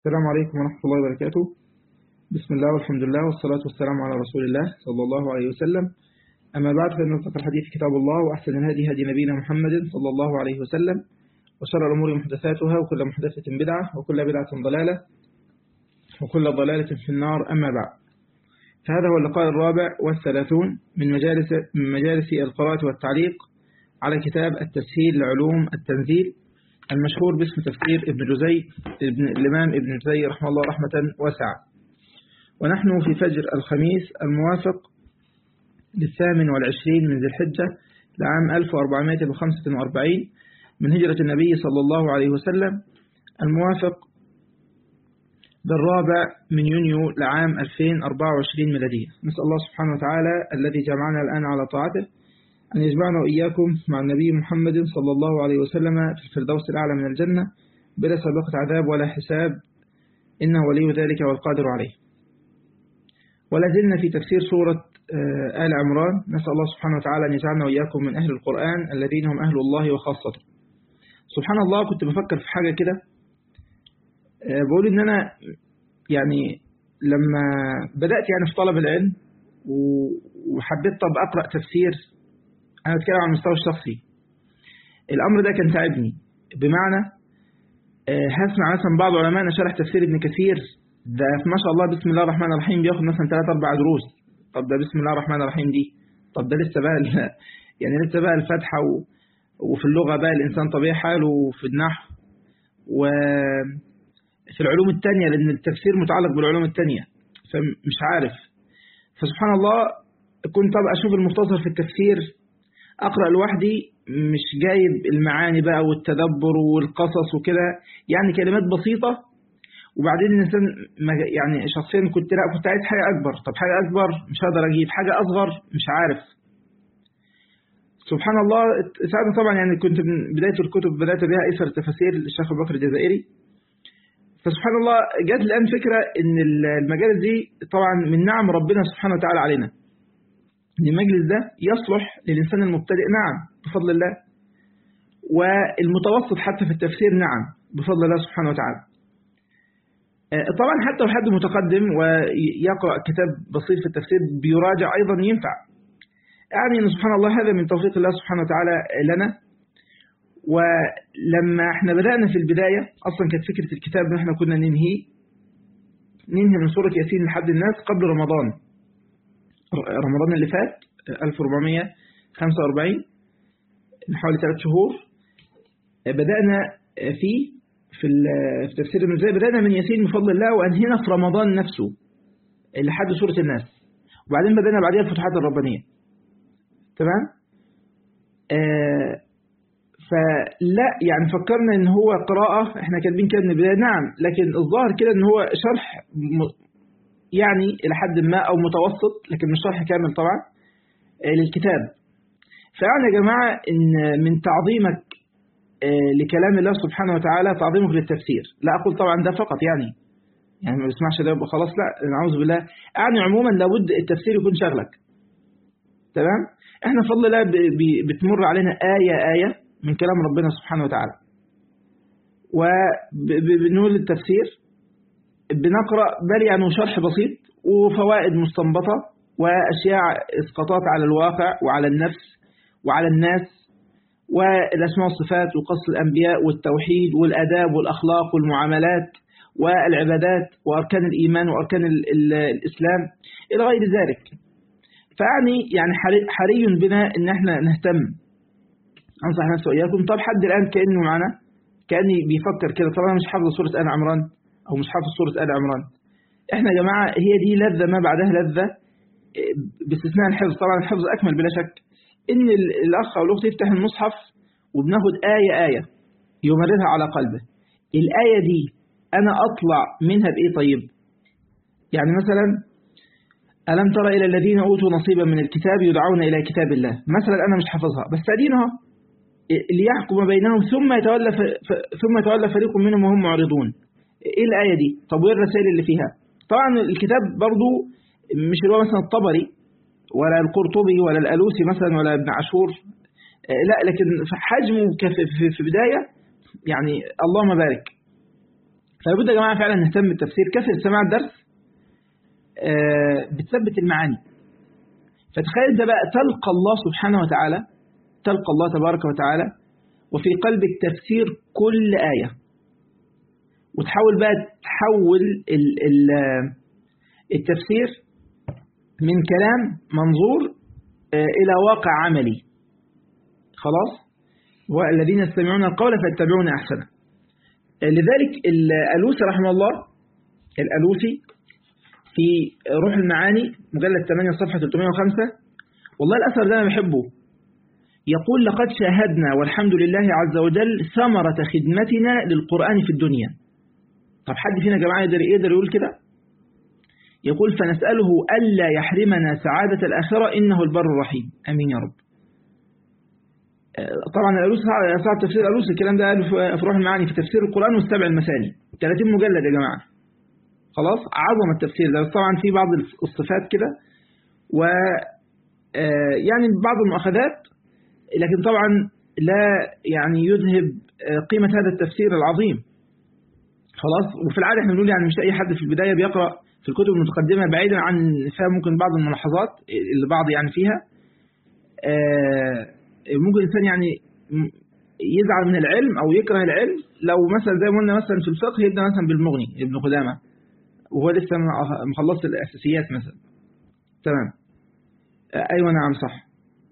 السلام عليكم ورحمة الله وبركاته بسم الله والحمد لله والصلاة والسلام على رسول الله صلى الله عليه وسلم أما بعد فإن أصدق الحديث كتاب الله وأحسن الهدي هدي نبينا محمد صلى الله عليه وسلم وشر الأمور محدثاتها وكل محدثة بدعة وكل بدعة ضلالة وكل ضلالة في النار أما بعد فهذا هو اللقاء الرابع والثلاثون من مجالس من مجالس القراءة والتعليق على كتاب التسهيل لعلوم التنزيل المشهور باسم تفسير ابن جزي ابن الإمام ابن جزي رحمه الله رحمة واسعة ونحن في فجر الخميس الموافق للثامن والعشرين من ذي الحجة لعام 1445 من هجرة النبي صلى الله عليه وسلم الموافق بالرابع من يونيو لعام 2024 ميلادية نسأل الله سبحانه وتعالى الذي جمعنا الآن على طاعته أن يجمعنا وإياكم مع النبي محمد صلى الله عليه وسلم في الفردوس الأعلى من الجنة بلا سابقة عذاب ولا حساب إنه ولي ذلك والقادر عليه ولا زلنا في تفسير سورة آل عمران نسأل الله سبحانه وتعالى أن يجعلنا وإياكم من أهل القرآن الذين هم أهل الله وخاصته سبحان الله كنت بفكر في حاجة كده بقول إن أنا يعني لما بدأت يعني في طلب العلم وحبيت طب أقرأ تفسير أنا أتكلم عن المستوى الشخصي الأمر ده كان تعبني بمعنى هسمع مثلا بعض علماء شرح تفسير ابن كثير ده ما شاء الله بسم الله الرحمن الرحيم بياخد مثلا 3 4 دروس طب ده بسم الله الرحمن الرحيم دي طب ده لسه بقى يعني لسه بقى الفاتحة و... وفي اللغة بقى الإنسان طبيعي حاله وفي النحو وفي العلوم التانية لأن التفسير متعلق بالعلوم التانية فمش عارف فسبحان الله كنت طب أشوف المختصر في التفسير أقرأ لوحدي مش جايب المعاني بقى والتدبر والقصص وكده يعني كلمات بسيطة وبعدين الإنسان يعني شخصيا كنت لا كنت عايز حاجة أكبر طب حاجة أكبر مش هقدر أجيب حاجة أصغر مش عارف سبحان الله ساعتها طبعا يعني كنت من بداية الكتب بدأت بها إثر التفاسير للشيخ أبو بكر الجزائري فسبحان الله جات الآن فكرة إن المجالس دي طبعا من نعم ربنا سبحانه وتعالى علينا إن المجلس ده يصلح للإنسان المبتدئ نعم بفضل الله والمتوسط حتى في التفسير نعم بفضل الله سبحانه وتعالى طبعا حتى لو حد متقدم ويقرأ كتاب بسيط في التفسير بيراجع أيضا ينفع يعني أن سبحان الله هذا من توفيق الله سبحانه وتعالى لنا ولما احنا بدأنا في البداية أصلا كانت فكرة الكتاب ان احنا كنا ننهي ننهي من سورة ياسين لحد الناس قبل رمضان رمضان اللي فات 1445 من حوالي ثلاث شهور بدأنا فيه في في تفسير ابن زي بدأنا من ياسين بفضل الله وأنهينا في رمضان نفسه لحد سورة الناس وبعدين بدأنا بعدها الفتوحات الربانية تمام آه فلا يعني فكرنا ان هو قراءة احنا كاتبين كده من البداية نعم لكن الظاهر كده ان هو شرح يعني إلى حد ما أو متوسط لكن مش شرح كامل طبعا للكتاب فيعني يا جماعة إن من تعظيمك لكلام الله سبحانه وتعالى تعظيمك للتفسير لا أقول طبعا ده فقط يعني يعني ما بسمعش ده يبقى خلاص لا نعوذ بالله يعني عموما لابد التفسير يكون شغلك تمام احنا فضل الله بتمر علينا آية آية من كلام ربنا سبحانه وتعالى وبنقول التفسير بنقرأ بل يعني شرح بسيط وفوائد مستنبطة وأشياء إسقاطات على الواقع وعلى النفس وعلى الناس والأسماء والصفات وقص الأنبياء والتوحيد والأداب والأخلاق والمعاملات والعبادات وأركان الإيمان وأركان ال ال الإسلام إلى غير ذلك فيعني يعني حري بنا إن احنا نهتم أنصح نفسي وإياكم طب حد الآن كأنه معنا كأني بيفكر كده طبعا مش حافظ سورة آل عمران أو مش حافظ سورة آل عمران إحنا يا جماعة هي دي لذة ما بعدها لذة باستثناء الحفظ طبعا الحفظ أكمل بلا شك إن الأخ أو الأخت يفتح المصحف وبناخد آية آية يمررها على قلبه الآية دي أنا أطلع منها بإيه طيب يعني مثلا ألم ترى إلى الذين أوتوا نصيبا من الكتاب يدعون إلى كتاب الله مثلا أنا مش حافظها بس أدينها ليحكم بينهم ثم يتولى ثم يتولى فريق منهم وهم معرضون ايه الآية دي طب وايه الرسائل اللي فيها طبعا الكتاب برضو مش اللي هو مثلا الطبري ولا القرطبي ولا الألوسي مثلا ولا ابن عاشور لا لكن في حجمه في بداية يعني اللهم بارك فلابد يا جماعة فعلا نهتم بالتفسير كثرة سماع الدرس بتثبت المعاني فتخيل انت بقى تلقى الله سبحانه وتعالى تلقى الله تبارك وتعالى وفي قلبك تفسير كل آية وتحاول بقى تحول ال ال التفسير من كلام منظور إلى واقع عملي خلاص والذين يستمعون القول فيتبعون أحسنه لذلك الألوسي رحمه الله الألوسي في روح المعاني مجلد 8 صفحة 305 والله الأثر ده أنا بحبه يقول لقد شاهدنا والحمد لله عز وجل ثمرة خدمتنا للقرآن في الدنيا طب حد فينا يا جماعة يقدر, يقدر يقول كده يقول فنسأله ألا يحرمنا سعادة الآخرة إنه البر الرحيم أمين يا رب طبعا الألوسي صعب تفسير الألوسي الكلام ده قاله في روح المعاني في تفسير القرآن والسبع المثاني 30 مجلد يا جماعة خلاص عظم التفسير ده طبعا في بعض الصفات كده و يعني بعض المؤاخذات لكن طبعا لا يعني يذهب قيمة هذا التفسير العظيم خلاص وفي العادة احنا بنقول يعني مش أي حد في البداية بيقرأ في الكتب المتقدمة بعيدا عن فهم ممكن بعض الملاحظات اللي بعض يعني فيها ممكن الإنسان يعني يزعل من العلم أو يكره العلم لو مثلا زي ما قلنا مثلا في الفقه يبدأ مثلا بالمغني ابن قدامة وهو لسه مخلص الأساسيات مثلا تمام أيوة نعم صح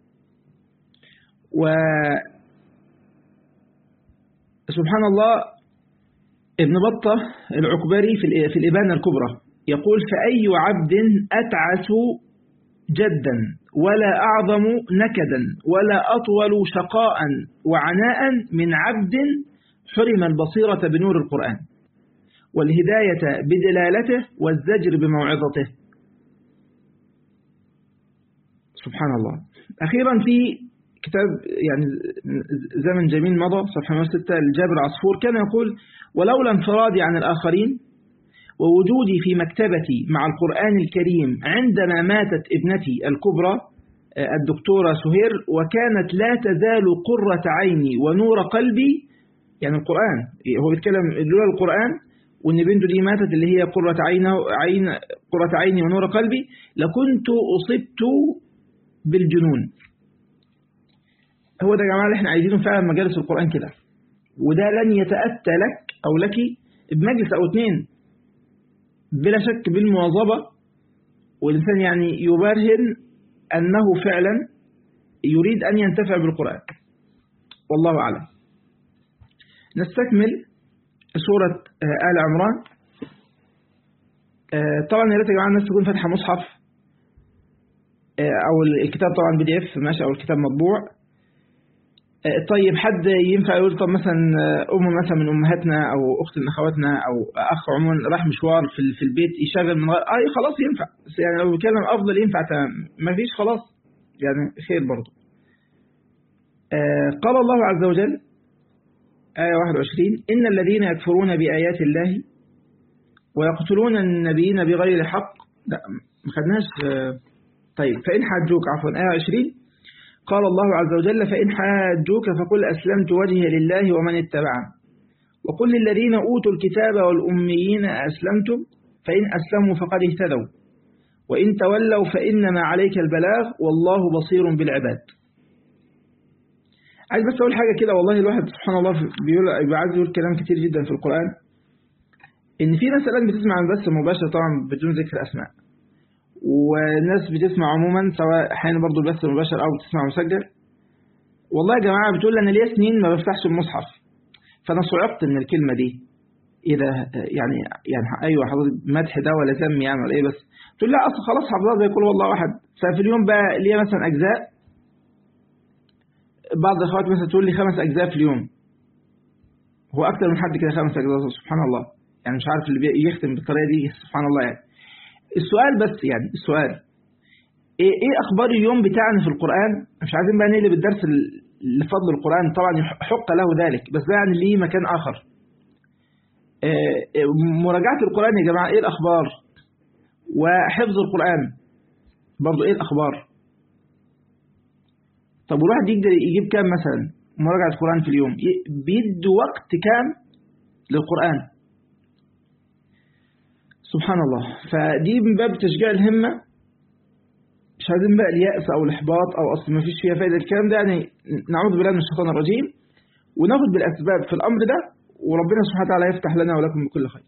و سبحان الله ابن بطة العكبري في في الإبانة الكبرى يقول فأي عبد أتعس جدا ولا أعظم نكدا ولا أطول شقاء وعناء من عبد حرم البصيرة بنور القرآن والهداية بدلالته والزجر بموعظته سبحان الله أخيرا في كتاب يعني زمن جميل مضى صفحة 6 الجابر عصفور كان يقول ولولا انفرادي عن الآخرين ووجودي في مكتبتي مع القرآن الكريم عندما ماتت ابنتي الكبرى الدكتورة سهير وكانت لا تزال قرة عيني ونور قلبي يعني القرآن هو بيتكلم لولا القرآن وان بنته دي ماتت اللي هي قرة عينه عين قرة عيني ونور قلبي لكنت أصبت بالجنون هو ده يا جماعة اللي احنا عايزينه فعلا مجالس القرآن كده وده لن يتأتى لك أو لك بمجلس أو اثنين بلا شك بالمواظبة والإنسان يعني يبرهن أنه فعلا يريد أن ينتفع بالقرآن والله أعلم نستكمل سورة آل عمران طبعا يا ريت يا جماعة الناس تكون فاتحة مصحف أو الكتاب طبعا بي دي اف ماشي أو الكتاب مطبوع طيب حد ينفع يقول طب مثلا أم مثلا من أمهاتنا أو أخت من أخواتنا أو أخ عموما راح مشوار في في البيت يشغل من غير آه خلاص ينفع بس يعني لو بيتكلم أفضل ينفع تمام ما فيش خلاص يعني خير برضه آه قال الله عز وجل آية 21 إن الذين يكفرون بآيات الله ويقتلون النبيين بغير حق لا ما خدناش طيب فإن حاجوك عفوا آية 20 قال الله عز وجل فإن حاجوك فقل أسلمت وجهي لله ومن اتبعني وقل للذين أوتوا الكتاب والأميين أسلمتم فإن أسلموا فقد اهتدوا وإن تولوا فإنما عليك البلاغ والله بصير بالعباد عايز بس أقول حاجة كده والله الواحد سبحان الله بيقول يبقى عايز يقول كلام كتير جدا في القرآن إن في ناس الآن بتسمع بس مباشر طبعا بدون ذكر أسماء والناس بتسمع عموما سواء احيانا برضه البث المباشر او بتسمع مسجل والله يا جماعه بتقول انا ليا سنين ما بفتحش المصحف فانا صعقت من الكلمه دي اذا يعني يعني ايوه حضرتك مدح ده ولا ذم يعني ولا ايه بس تقول لا اصل خلاص حافظها زي كل والله واحد ففي اليوم بقى ليا مثلا اجزاء بعض الاخوات مثلا تقول لي خمس اجزاء في اليوم هو اكتر من حد كده خمس اجزاء سبحان الله يعني مش عارف اللي يختم بالطريقه دي سبحان الله يعني السؤال بس يعني السؤال ايه, إيه اخبار اليوم بتاعنا في القرآن مش عايزين بقى نقلب الدرس لفضل القرآن طبعا يحق له ذلك بس ده يعني ليه مكان اخر إيه مراجعة القرآن يا جماعة ايه الاخبار وحفظ القرآن برضو ايه الاخبار طب والواحد يقدر يجيب كام مثلا مراجعة القرآن في اليوم بيدي وقت كام للقرآن سبحان الله فدي من باب تشجيع الهمة مش عايزين بقى اليأس أو الإحباط أو أصل ما فيش فيها فايدة الكلام ده يعني نعوذ بالله من الشيطان الرجيم وناخد بالأسباب في الأمر ده وربنا سبحانه وتعالى يفتح لنا ولكم بكل خير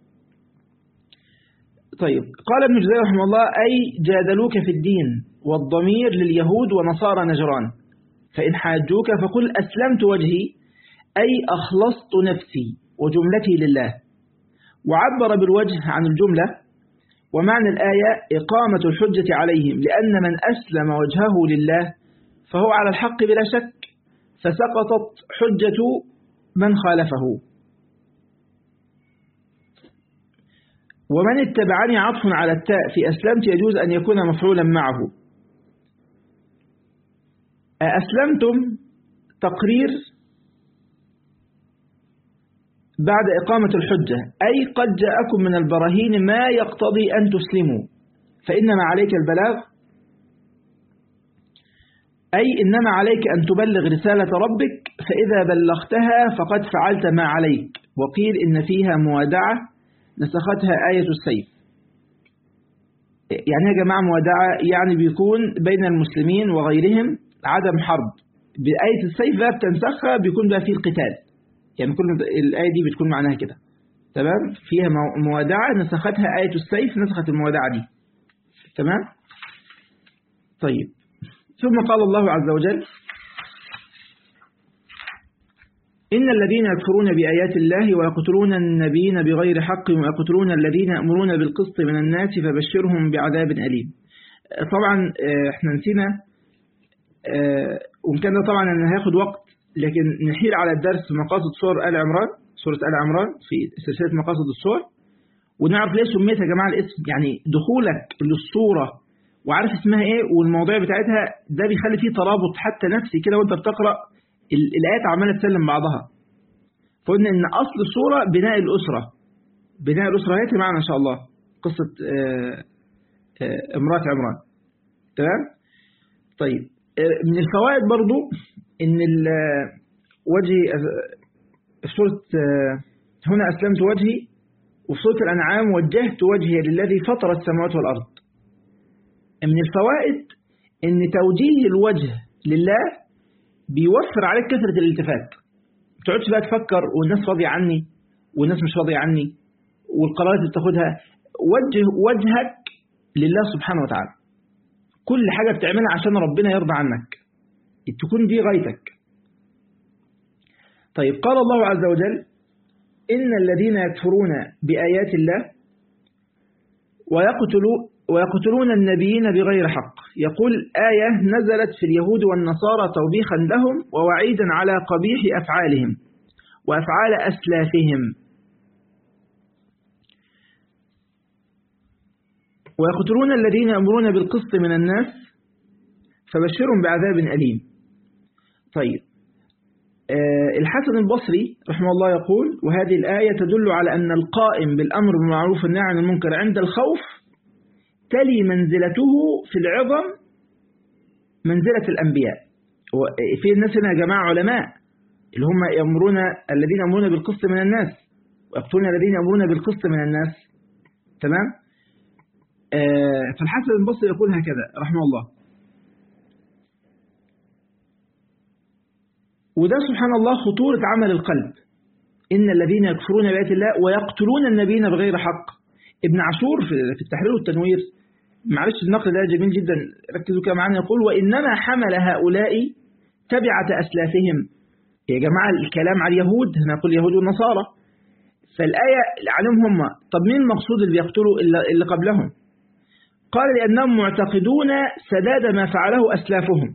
طيب قال ابن جزير رحمه الله أي جادلوك في الدين والضمير لليهود ونصارى نجران فإن حاجوك فقل أسلمت وجهي أي أخلصت نفسي وجملتي لله وعبر بالوجه عن الجملة ومعنى الآية إقامة الحجة عليهم لأن من أسلم وجهه لله فهو على الحق بلا شك فسقطت حجة من خالفه ومن اتبعني عطف على التاء في أسلمت يجوز أن يكون مفعولا معه أسلمتم تقرير بعد إقامة الحجة أي قد جاءكم من البراهين ما يقتضي أن تسلموا فإنما عليك البلاغ أي إنما عليك أن تبلغ رسالة ربك فإذا بلغتها فقد فعلت ما عليك وقيل إن فيها موادعة نسختها آية السيف يعني يا جماعة موادعة يعني بيكون بين المسلمين وغيرهم عدم حرب بآية السيف بقى بتنسخها بيكون بقى فيه القتال يعني كل الآية دي بتكون معناها كده تمام فيها موادعة نسختها آية السيف نسخت الموادعة دي تمام طيب ثم قال الله عز وجل إن الذين يكفرون بآيات الله ويقتلون النبيين بغير حق ويقتلون الذين يأمرون بالقسط من الناس فبشرهم بعذاب أليم طبعا احنا نسينا وإن كان ده طبعا أنه هياخد وقت لكن نحيل على الدرس مقاصد سور آل عمران سورة آل عمران في سلسلة مقاصد السور ونعرف ليه سميت يا جماعة الاسم يعني دخولك للصورة وعارف اسمها ايه والمواضيع بتاعتها ده بيخلي فيه ترابط حتى نفسي كده وانت بتقرأ الآيات عمالة تسلم بعضها فقلنا ان أصل الصورة بناء الأسرة بناء الأسرة هيأتي معنا إن شاء الله قصة امرأة عمران تمام طيب من الفوائد برضو ان وجهي في سورة هنا أسلمت وجهي وفي سورة الأنعام وجهت وجهي للذي فطر السماوات والأرض من الفوائد ان توجيه الوجه لله بيوفر عليك كثرة الالتفات ما تقعدش بقى تفكر والناس فاضية عني والناس مش فاضية عني والقرارات اللي بتاخدها وجه وجهك لله سبحانه وتعالى كل حاجة بتعملها عشان ربنا يرضى عنك تكون دي غايتك طيب قال الله عز وجل إن الذين يكفرون بآيات الله ويقتلوا ويقتلون النبيين بغير حق يقول آية نزلت في اليهود والنصارى توبيخا لهم ووعيدا على قبيح أفعالهم وأفعال أسلافهم ويقتلون الذين يأمرون بالقسط من الناس فبشرهم بعذاب أليم طيب آه الحسن البصري رحمه الله يقول وهذه الآية تدل على أن القائم بالأمر بالمعروف والنهي عن المنكر عند الخوف تلي منزلته في العظم منزلة الأنبياء في الناس هنا يا جماعة علماء اللي هم يأمرون الذين يأمرون بالقسط من الناس ويقتلون الذين يأمرون بالقسط من الناس تمام آه فالحسن البصري يقول هكذا رحمه الله وده سبحان الله خطورة عمل القلب إن الذين يكفرون بآيات الله ويقتلون النبيين بغير حق ابن عاشور في التحرير والتنوير معلش النقل ده جميل جدا ركزوا كده معانا يقول وإنما حمل هؤلاء تبعة أسلافهم يا جماعة الكلام على اليهود هنا يقول اليهود والنصارى فالآية عليهم هم طب مين المقصود اللي بيقتلوا اللي قبلهم قال لأنهم معتقدون سداد ما فعله أسلافهم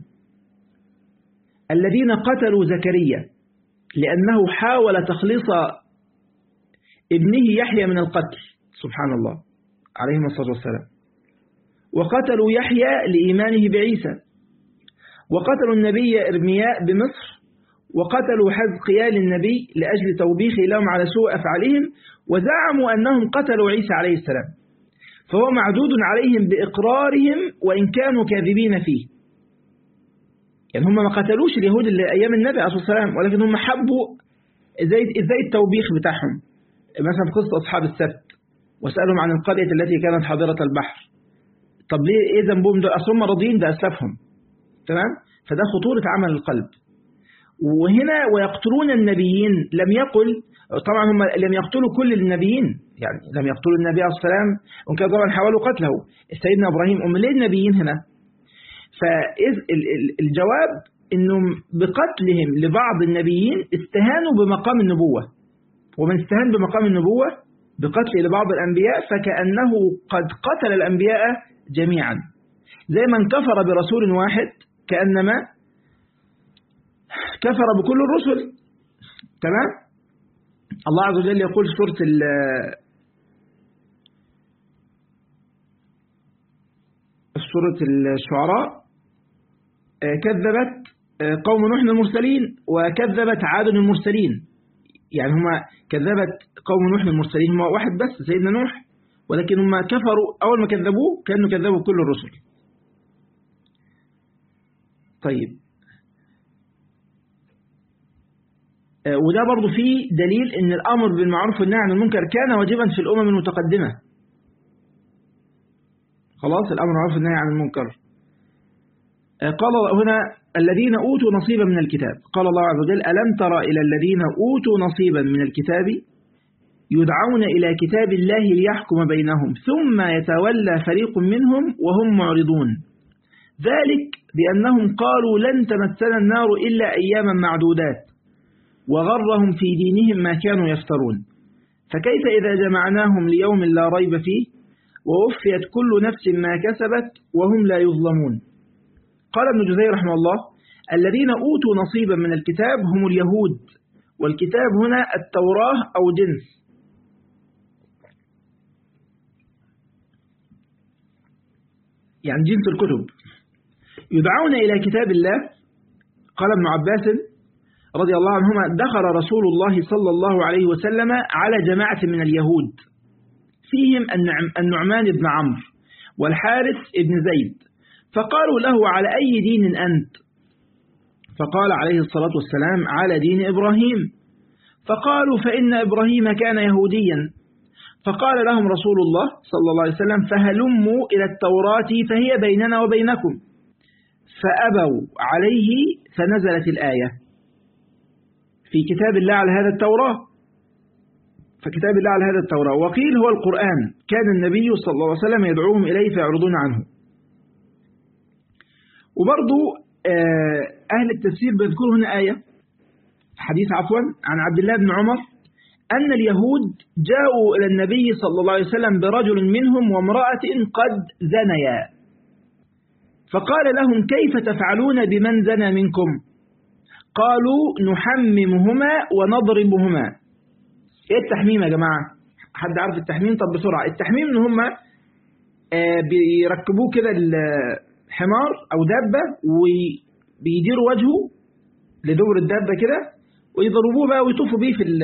الذين قتلوا زكريا لأنه حاول تخليص ابنه يحيى من القتل سبحان الله عليه الصلاة والسلام وقتلوا يحيى لإيمانه بعيسى وقتلوا النبي إرمياء بمصر وقتلوا حزقيال النبي لأجل توبيخه لهم على سوء أفعالهم وزعموا أنهم قتلوا عيسى عليه السلام فهو معدود عليهم بإقرارهم وإن كانوا كاذبين فيه يعني هم ما قتلوش اليهود اللي أيام النبي عليه الصلاة والسلام ولكن هم حبوا زي, زي التوبيخ بتاعهم مثلا في قصة أصحاب السبت واسألهم عن القرية التي كانت حاضرة البحر طب ليه ايه ذنبهم ده اصل هم راضيين ده اسلافهم تمام فده خطورة عمل القلب وهنا ويقتلون النبيين لم يقل طبعا هم لم يقتلوا كل النبيين يعني لم يقتلوا النبي عليه الصلاة والسلام وان كانوا طبعا حاولوا قتله سيدنا ابراهيم ام ليه النبيين هنا فالجواب انهم بقتلهم لبعض النبيين استهانوا بمقام النبوة ومن استهان بمقام النبوة بقتل لبعض الأنبياء فكأنه قد قتل الأنبياء جميعا زي من كفر برسول واحد كأنما كفر بكل الرسل تمام الله عز وجل يقول في سورة سورة الشعراء كذبت قوم نوح المرسلين وكذبت عاد المرسلين يعني هما كذبت قوم نوح المرسلين هما واحد بس سيدنا نوح ولكن هما كفروا أول ما كذبوه كانوا كذبوا كل الرسل طيب وده برضو فيه دليل ان الأمر بالمعروف والنهي عن المنكر كان واجبا في الأمم المتقدمة خلاص الأمر بالمعروف والنهي عن المنكر قال هنا الذين أوتوا نصيبا من الكتاب قال الله عز وجل ألم ترى إلى الذين أوتوا نصيبا من الكتاب يدعون إلى كتاب الله ليحكم بينهم ثم يتولى فريق منهم وهم معرضون ذلك بأنهم قالوا لن تمسنا النار إلا أياما معدودات وغرهم في دينهم ما كانوا يفترون فكيف إذا جمعناهم ليوم لا ريب فيه ووفيت كل نفس ما كسبت وهم لا يظلمون قال ابن جزي رحمه الله الذين أوتوا نصيبا من الكتاب هم اليهود والكتاب هنا التوراة أو جنس يعني جنس الكتب يدعون إلى كتاب الله قال ابن عباس رضي الله عنهما دخل رسول الله صلى الله عليه وسلم على جماعة من اليهود فيهم النعمان بن عمرو والحارث بن زيد فقالوا له على أي دين أنت فقال عليه الصلاة والسلام على دين إبراهيم فقالوا فإن إبراهيم كان يهوديا فقال لهم رسول الله صلى الله عليه وسلم فهلموا إلى التوراة فهي بيننا وبينكم فأبوا عليه فنزلت الآية في كتاب الله على هذا التوراة فكتاب الله على هذا التوراة وقيل هو القرآن كان النبي صلى الله عليه وسلم يدعوهم إليه فيعرضون عنه وبرضو أهل التفسير بيذكروا هنا آية حديث عفوا عن عبد الله بن عمر أن اليهود جاءوا إلى النبي صلى الله عليه وسلم برجل منهم وامرأة قد زنيا فقال لهم كيف تفعلون بمن زنى منكم قالوا نحممهما ونضربهما ايه التحميم يا جماعة حد عارف التحميم طب بسرعة التحميم ان هم بيركبوه كده حمار أو دابة وبيديروا وجهه لدور الدابة كده ويضربوه بقى ويطوفوا بيه في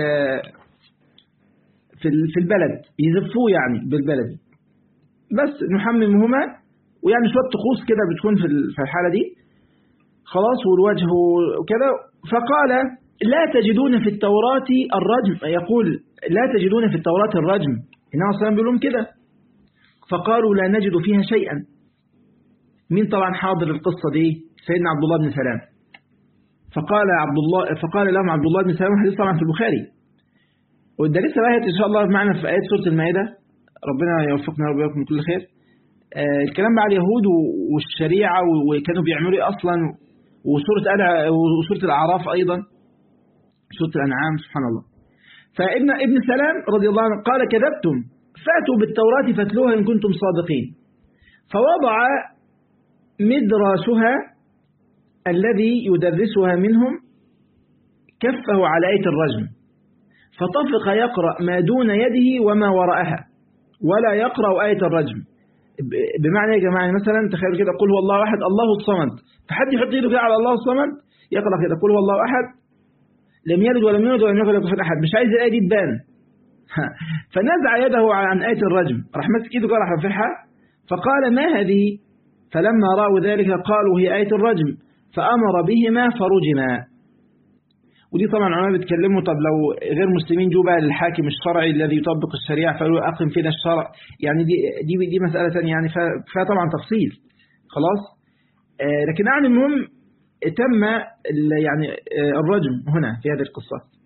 في البلد يزفوه يعني بالبلد بس نحممهما ويعني شوية طقوس كده بتكون في الحالة دي خلاص والوجه وكده فقال لا تجدون في التوراة الرجم يقول لا تجدون في التوراة الرجم النبي صلى الله بيقول لهم كده فقالوا لا نجد فيها شيئا مين طبعا حاضر القصة دي سيدنا عبد الله بن سلام فقال عبد الله فقال لهم عبد الله بن سلام حديث طبعا في البخاري وده لسه بقى ان شاء الله معنا في آيات سورة المائدة ربنا يوفقنا رب وياكم كل خير آه الكلام بقى على اليهود والشريعة وكانوا بيعملوا ايه اصلا وسورة وسورة الأعراف أيضا سورة الأنعام سبحان الله فابن ابن سلام رضي الله عنه قال كذبتم فأتوا بالتوراة فاتلوها إن كنتم صادقين فوضع مدراسها الذي يدرسها منهم كفه على آية الرجم فطفق يقرأ ما دون يده وما وراءها ولا يقرأ آية الرجم بمعنى يا جماعة مثلا تخيلوا كده قل هو الله أحد الله الصمد فحد يحط ايده كده على الله الصمد يقرأ كده قل هو الله أحد لم يلد ولم يولد ولم يكن له أحد مش عايز الآية دي تبان فنزع يده عن آية الرجم راح مسك ايده كده راح رفعها فقال ما هذه فلما رأوا ذلك قالوا هي آية الرجم فأمر بهما فرجما ودي طبعا العلماء بيتكلموا طب لو غير مسلمين جو بقى للحاكم الشرعي الذي يطبق الشريعة فقالوا أقم فينا الشرع يعني دي دي دي مسألة ثانيه يعني فيها طبعا تفصيل خلاص آه لكن يعني المهم تم يعني آه الرجم هنا في هذه القصة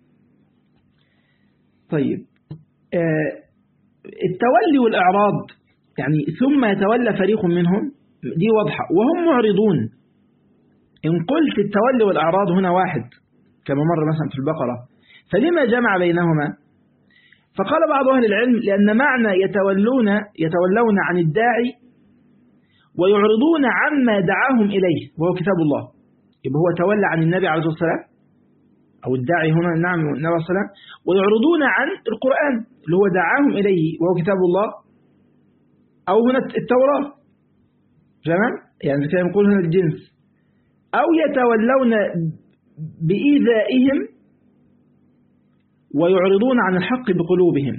طيب آه التولي والإعراض يعني ثم يتولى فريق منهم دي واضحة وهم معرضون إن قلت التولي والإعراض هنا واحد كما مر مثلا في البقرة فلما جمع بينهما فقال بعض أهل العلم لأن معنى يتولون يتولون عن الداعي ويعرضون عما دعاهم إليه وهو كتاب الله يبقى هو تولى عن النبي عليه الصلاة والسلام أو الداعي هنا نعم النبي عليه الصلاة والسلام ويعرضون عن القرآن اللي هو دعاهم إليه وهو كتاب الله أو هنا التوراة تمام يعني كان يقول هنا الجنس أو يتولون بإيذائهم ويعرضون عن الحق بقلوبهم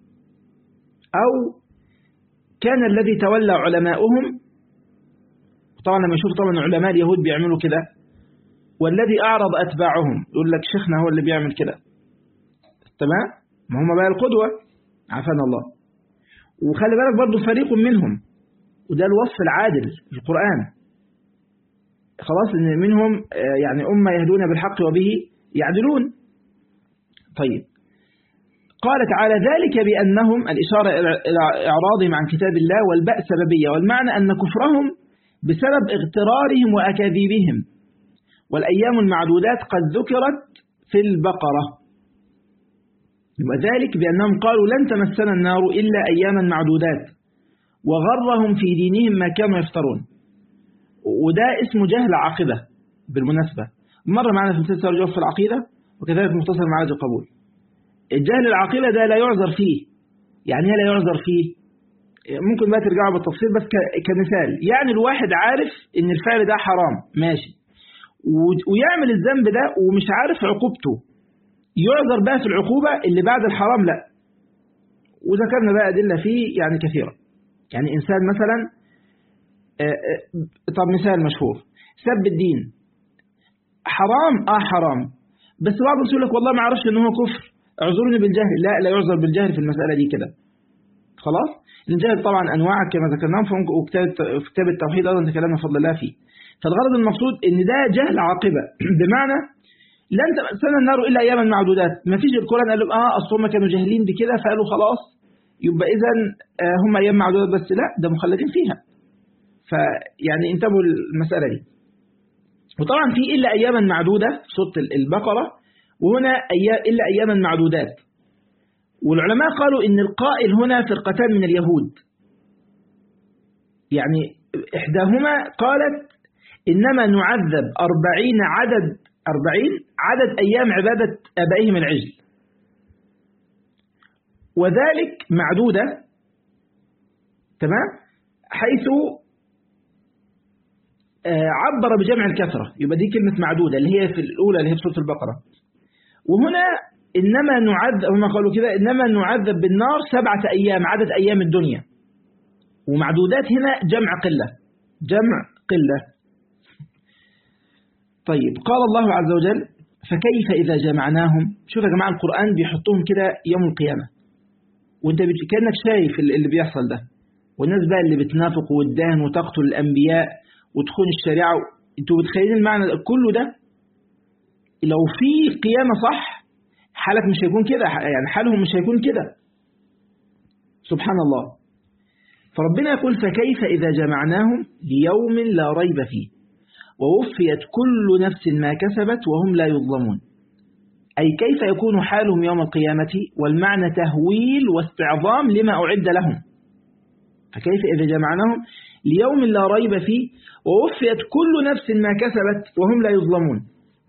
أو كان الذي تولى علماؤهم طبعا لما يشوف طبعا علماء اليهود بيعملوا كده والذي أعرض أتباعهم يقول لك شيخنا هو اللي بيعمل كده تمام ما هم بقى القدوة عافانا الله وخلي بالك برضو فريق منهم وده الوصف العادل في القرآن خلاص ان منهم يعني أمة يهدون بالحق وبه يعدلون طيب قال تعالى ذلك بأنهم الإشارة إلى إعراضهم عن كتاب الله والباء سببية والمعنى أن كفرهم بسبب اغترارهم وأكاذيبهم والأيام المعدودات قد ذكرت في البقرة وذلك بأنهم قالوا لن تمسنا النار إلا أياما معدودات وغرهم في دينهم ما كانوا يفترون وده اسمه جهل عاقبة بالمناسبة مرة معنا في مسلسل الجواب في العقيدة وكذلك مختصر معالج القبول الجهل العاقبة ده لا يعذر فيه يعني لا يعذر فيه ممكن بقى ترجعوا بالتفصيل بس كمثال يعني الواحد عارف ان الفعل ده حرام ماشي ويعمل الذنب ده ومش عارف عقوبته يعذر بقى في العقوبة اللي بعد الحرام لا وذكرنا بقى أدلة فيه يعني كثيرة يعني إنسان مثلا طب مثال مشهور سب الدين حرام اه حرام بس بعض يقول لك والله ما اعرفش ان هو كفر اعذرني بالجهل لا لا يعذر بالجهل في المسألة دي كده خلاص الجهل طبعا انواع كما ذكرناه في كتاب التوحيد ايضا تكلمنا بفضل الله فيه فالغرض المقصود ان ده جهل عاقبة بمعنى لن تمسنا النار الا اياما معدودات ما فيش القران قال اه اصل هم كانوا جاهلين بكده فقالوا خلاص يبقى اذا هم ايام معدودات بس لا ده مخلدين فيها فيعني انتبهوا المسألة دي وطبعا في إلا أياما معدودة صوت البقرة وهنا إلا أياما معدودات والعلماء قالوا إن القائل هنا فرقتان من اليهود يعني إحداهما قالت إنما نعذب أربعين عدد أربعين عدد أيام عبادة أبائهم العجل وذلك معدودة تمام حيث عبر بجمع الكثرة يبقى دي كلمة معدودة اللي هي في الأولى اللي هي في سورة البقرة وهنا إنما نعذب هم قالوا كده إنما نعذب بالنار سبعة أيام عدد أيام الدنيا ومعدودات هنا جمع قلة جمع قلة طيب قال الله عز وجل فكيف إذا جمعناهم شوف يا جماعة القرآن بيحطهم كده يوم القيامة وانت كأنك شايف اللي بيحصل ده والناس بقى اللي بتنافق وتدان وتقتل الأنبياء وتخون الشريعة انتوا متخيلين المعنى كله ده لو في قيامة صح حالك مش هيكون كده يعني حالهم مش هيكون كده سبحان الله فربنا يقول فكيف إذا جمعناهم ليوم لا ريب فيه ووفيت كل نفس ما كسبت وهم لا يظلمون أي كيف يكون حالهم يوم القيامة والمعنى تهويل واستعظام لما أعد لهم فكيف إذا جمعناهم ليوم لا ريب فيه ووفيت كل نفس ما كسبت وهم لا يظلمون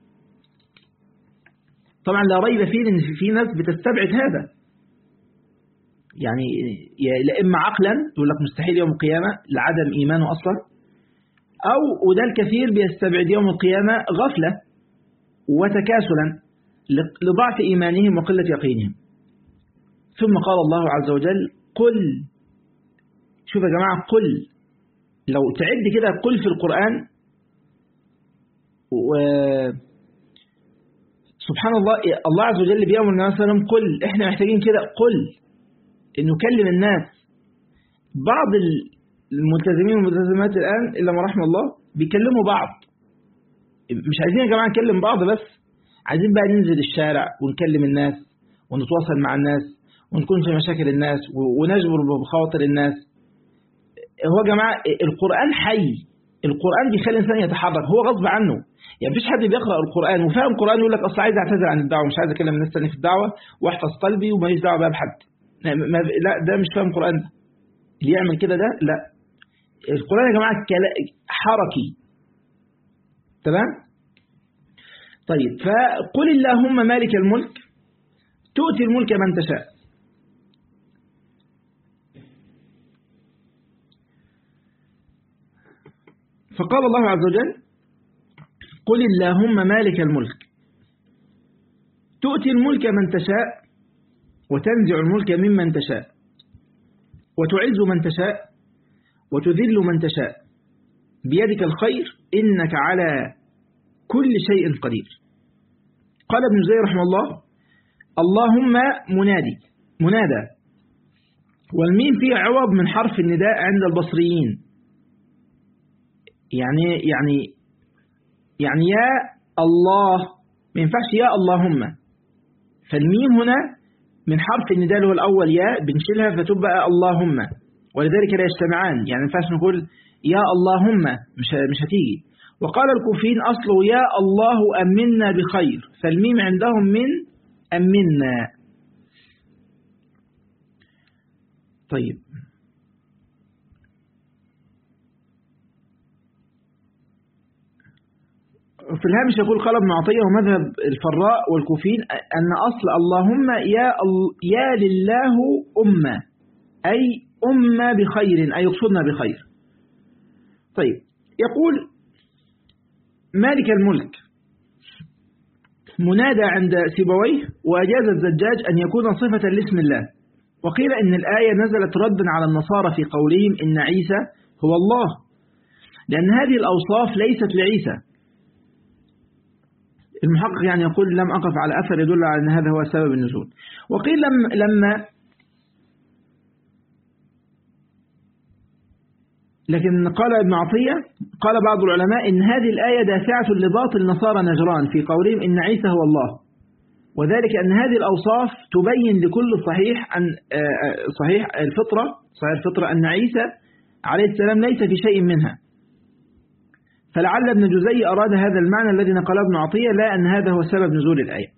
طبعا لا ريب فيه لأن في ناس بتستبعد هذا يعني لا إما عقلا تقول لك مستحيل يوم القيامة لعدم إيمانه أصلا أو وده الكثير بيستبعد يوم القيامة غفلة وتكاسلا لضعف إيمانهم وقلة يقينهم ثم قال الله عز وجل قل شوف يا جماعة قل لو تعد كده قل في القرآن و سبحان الله الله عز وجل بيأمر النبي صلى الله عليه وسلم قل احنا محتاجين كده قل انه كلم الناس بعض الملتزمين والملتزمات الآن إلا ما رحم الله بيكلموا بعض مش عايزين يا جماعة نكلم بعض بس عايزين بقى ننزل الشارع ونكلم الناس ونتواصل مع الناس ونكون في مشاكل الناس ونجبر بخواطر الناس هو يا جماعة القرآن حي القرآن بيخلي الإنسان يتحرك هو غصب عنه يعني مفيش حد بيقرأ القرآن وفاهم القرآن يقول لك أصل عايز أعتذر عن الدعوة مش عايز أكلم الناس تاني في الدعوة وأحفظ قلبي وماليش دعوة بقى بحد لا ده مش فاهم القرآن ده اللي يعمل كده ده لا القرآن يا جماعة حركي تمام طيب فقل اللهم مالك الملك تؤتي الملك من تشاء فقال الله عز وجل قل اللهم مالك الملك تؤتي الملك من تشاء وتنزع الملك ممن تشاء وتعز من تشاء وتذل من تشاء بيدك الخير إنك على كل شيء قدير قال ابن زيد رحمه الله اللهم منادي منادى والميم فيه عوض من حرف النداء عند البصريين يعني يعني يعني يا الله ما ينفعش يا اللهم فالميم هنا من حرف النداء اللي هو الأول يا بنشيلها فتبقى اللهم ولذلك لا يجتمعان يعني ما ينفعش نقول يا اللهم مش مش هتيجي وقال الكوفيين أصله يا الله أمنا بخير فالميم عندهم من أمنا طيب في الهامش يقول قال ابن عطية ومذهب الفراء والكوفيين أن أصل اللهم يا, يا لله أمة أي أمة بخير أي يقصدنا بخير طيب يقول مالك الملك منادى عند سيبويه وأجاز الزجاج أن يكون صفة لاسم الله وقيل إن الآية نزلت ردا على النصارى في قولهم إن عيسى هو الله لأن هذه الأوصاف ليست لعيسى المحقق يعني يقول لم أقف على أثر يدل على أن هذا هو سبب النزول وقيل لما, لما لكن قال ابن عطية قال بعض العلماء إن هذه الآية دافعة لباطل نصارى نجران في قولهم إن عيسى هو الله وذلك أن هذه الأوصاف تبين لكل صحيح أن صحيح الفطرة صحيح الفطرة أن عيسى عليه السلام ليس في شيء منها فلعل ابن جزي أراد هذا المعنى الذي نقله ابن عطية لا أن هذا هو سبب نزول الآية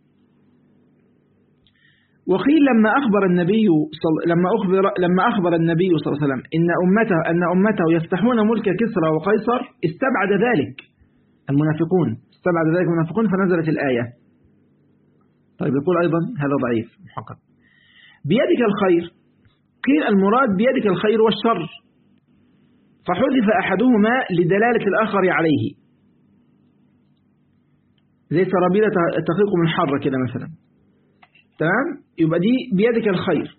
وقيل لما أخبر النبي صل... لما أخبر لما أخبر النبي صلى الله عليه وسلم إن أمته أن أمته يفتحون ملك كسرى وقيصر استبعد ذلك المنافقون استبعد ذلك المنافقون فنزلت الآية طيب يقول أيضا هذا ضعيف محقق بيدك الخير قيل المراد بيدك الخير والشر فحذف أحدهما لدلالة الآخر عليه زي سرابيلة تقيق من حر كده مثلا تمام يبقى دي بيدك الخير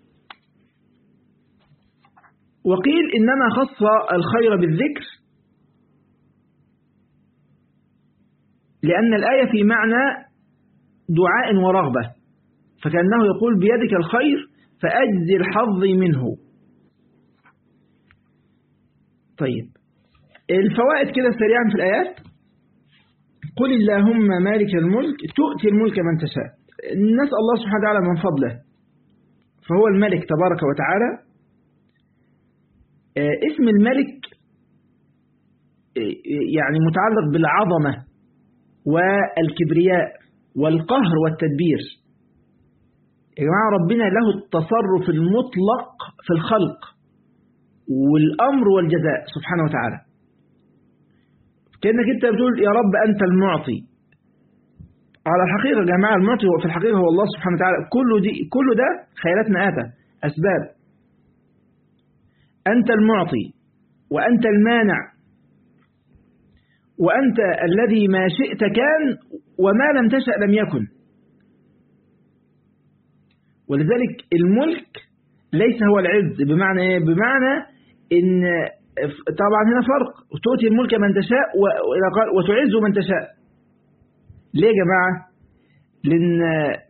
وقيل إنما خص الخير بالذكر لأن الآية في معنى دعاء ورغبة فكأنه يقول بيدك الخير فأجزل حظي منه طيب الفوائد كده سريعا في الآيات قل اللهم مالك الملك تؤتي الملك من تشاء نسأل الله سبحانه وتعالى من فضله فهو الملك تبارك وتعالى اسم الملك يعني متعلق بالعظمة والكبرياء والقهر والتدبير يا جماعة ربنا له التصرف المطلق في الخلق والأمر والجزاء سبحانه وتعالى كأنك أنت بتقول يا رب أنت المعطي على الحقيقة يا جماعة المعطي في الحقيقة هو الله سبحانه وتعالى كل, دي كل ده خيرات مآتة أسباب أنت المعطي وأنت المانع وأنت الذي ما شئت كان وما لم تشأ لم يكن ولذلك الملك ليس هو العز بمعنى ايه بمعنى ان طبعا هنا فرق تؤتي الملك من تشاء وتعز من تشاء ليه يا جماعة لأن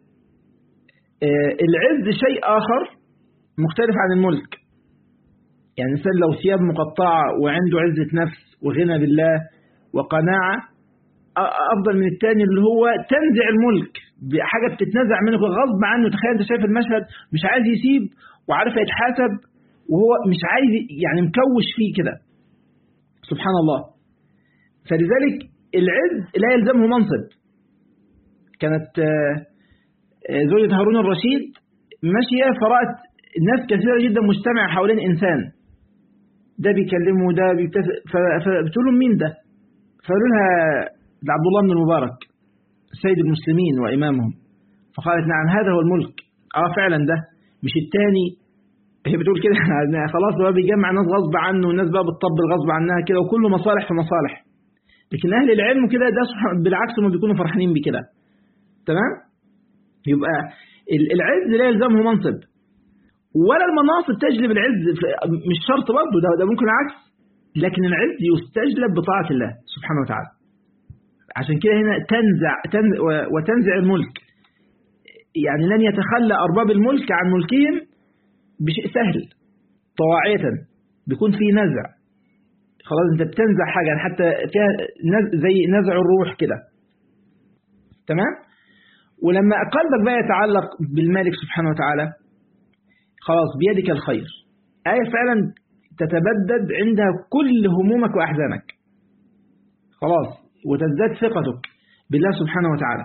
العز شيء آخر مختلف عن الملك يعني الإنسان لو ثياب مقطعة وعنده عزة نفس وغنى بالله وقناعة أفضل من الثاني اللي هو تنزع الملك بحاجة بتتنزع منه غصب عنه تخيل أنت شايف المشهد مش عايز يسيب وعارف يتحاسب وهو مش عايز يعني مكوش فيه كده سبحان الله فلذلك العز لا يلزمه منصب كانت زوجة هارون الرشيد ماشية فرأت ناس كثيرة جدا مجتمعة حوالين إنسان ده بيكلمه ده فبتقول لهم مين ده فقالوا لها ده عبد الله بن المبارك سيد المسلمين وإمامهم فقالت نعم هذا هو الملك اه فعلا ده مش التاني هي بتقول كده خلاص بقى بيجمع ناس غصب عنه وناس بقى بتطبل غصب عنها كده وكله مصالح في مصالح لكن أهل العلم كده ده بالعكس هم بيكونوا فرحانين بكده تمام يبقى العز لا يلزمه منصب ولا المناصب تجلب العز مش شرط برضه ده, ده ممكن العكس لكن العز يستجلب بطاعة الله سبحانه وتعالى عشان كده هنا تنزع, تنزع وتنزع الملك يعني لن يتخلى أرباب الملك عن ملكهم بشيء سهل طواعية بيكون في نزع خلاص انت بتنزع حاجة حتى فيها زي نزع الروح كده تمام ولما قلبك بقى يتعلق بالمالك سبحانه وتعالى خلاص بيدك الخير آية فعلا تتبدد عندها كل همومك وأحزانك خلاص وتزداد ثقتك بالله سبحانه وتعالى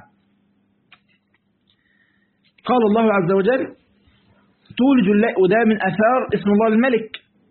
قال الله عز وجل تولج الليل وده من أثار اسم الله الملك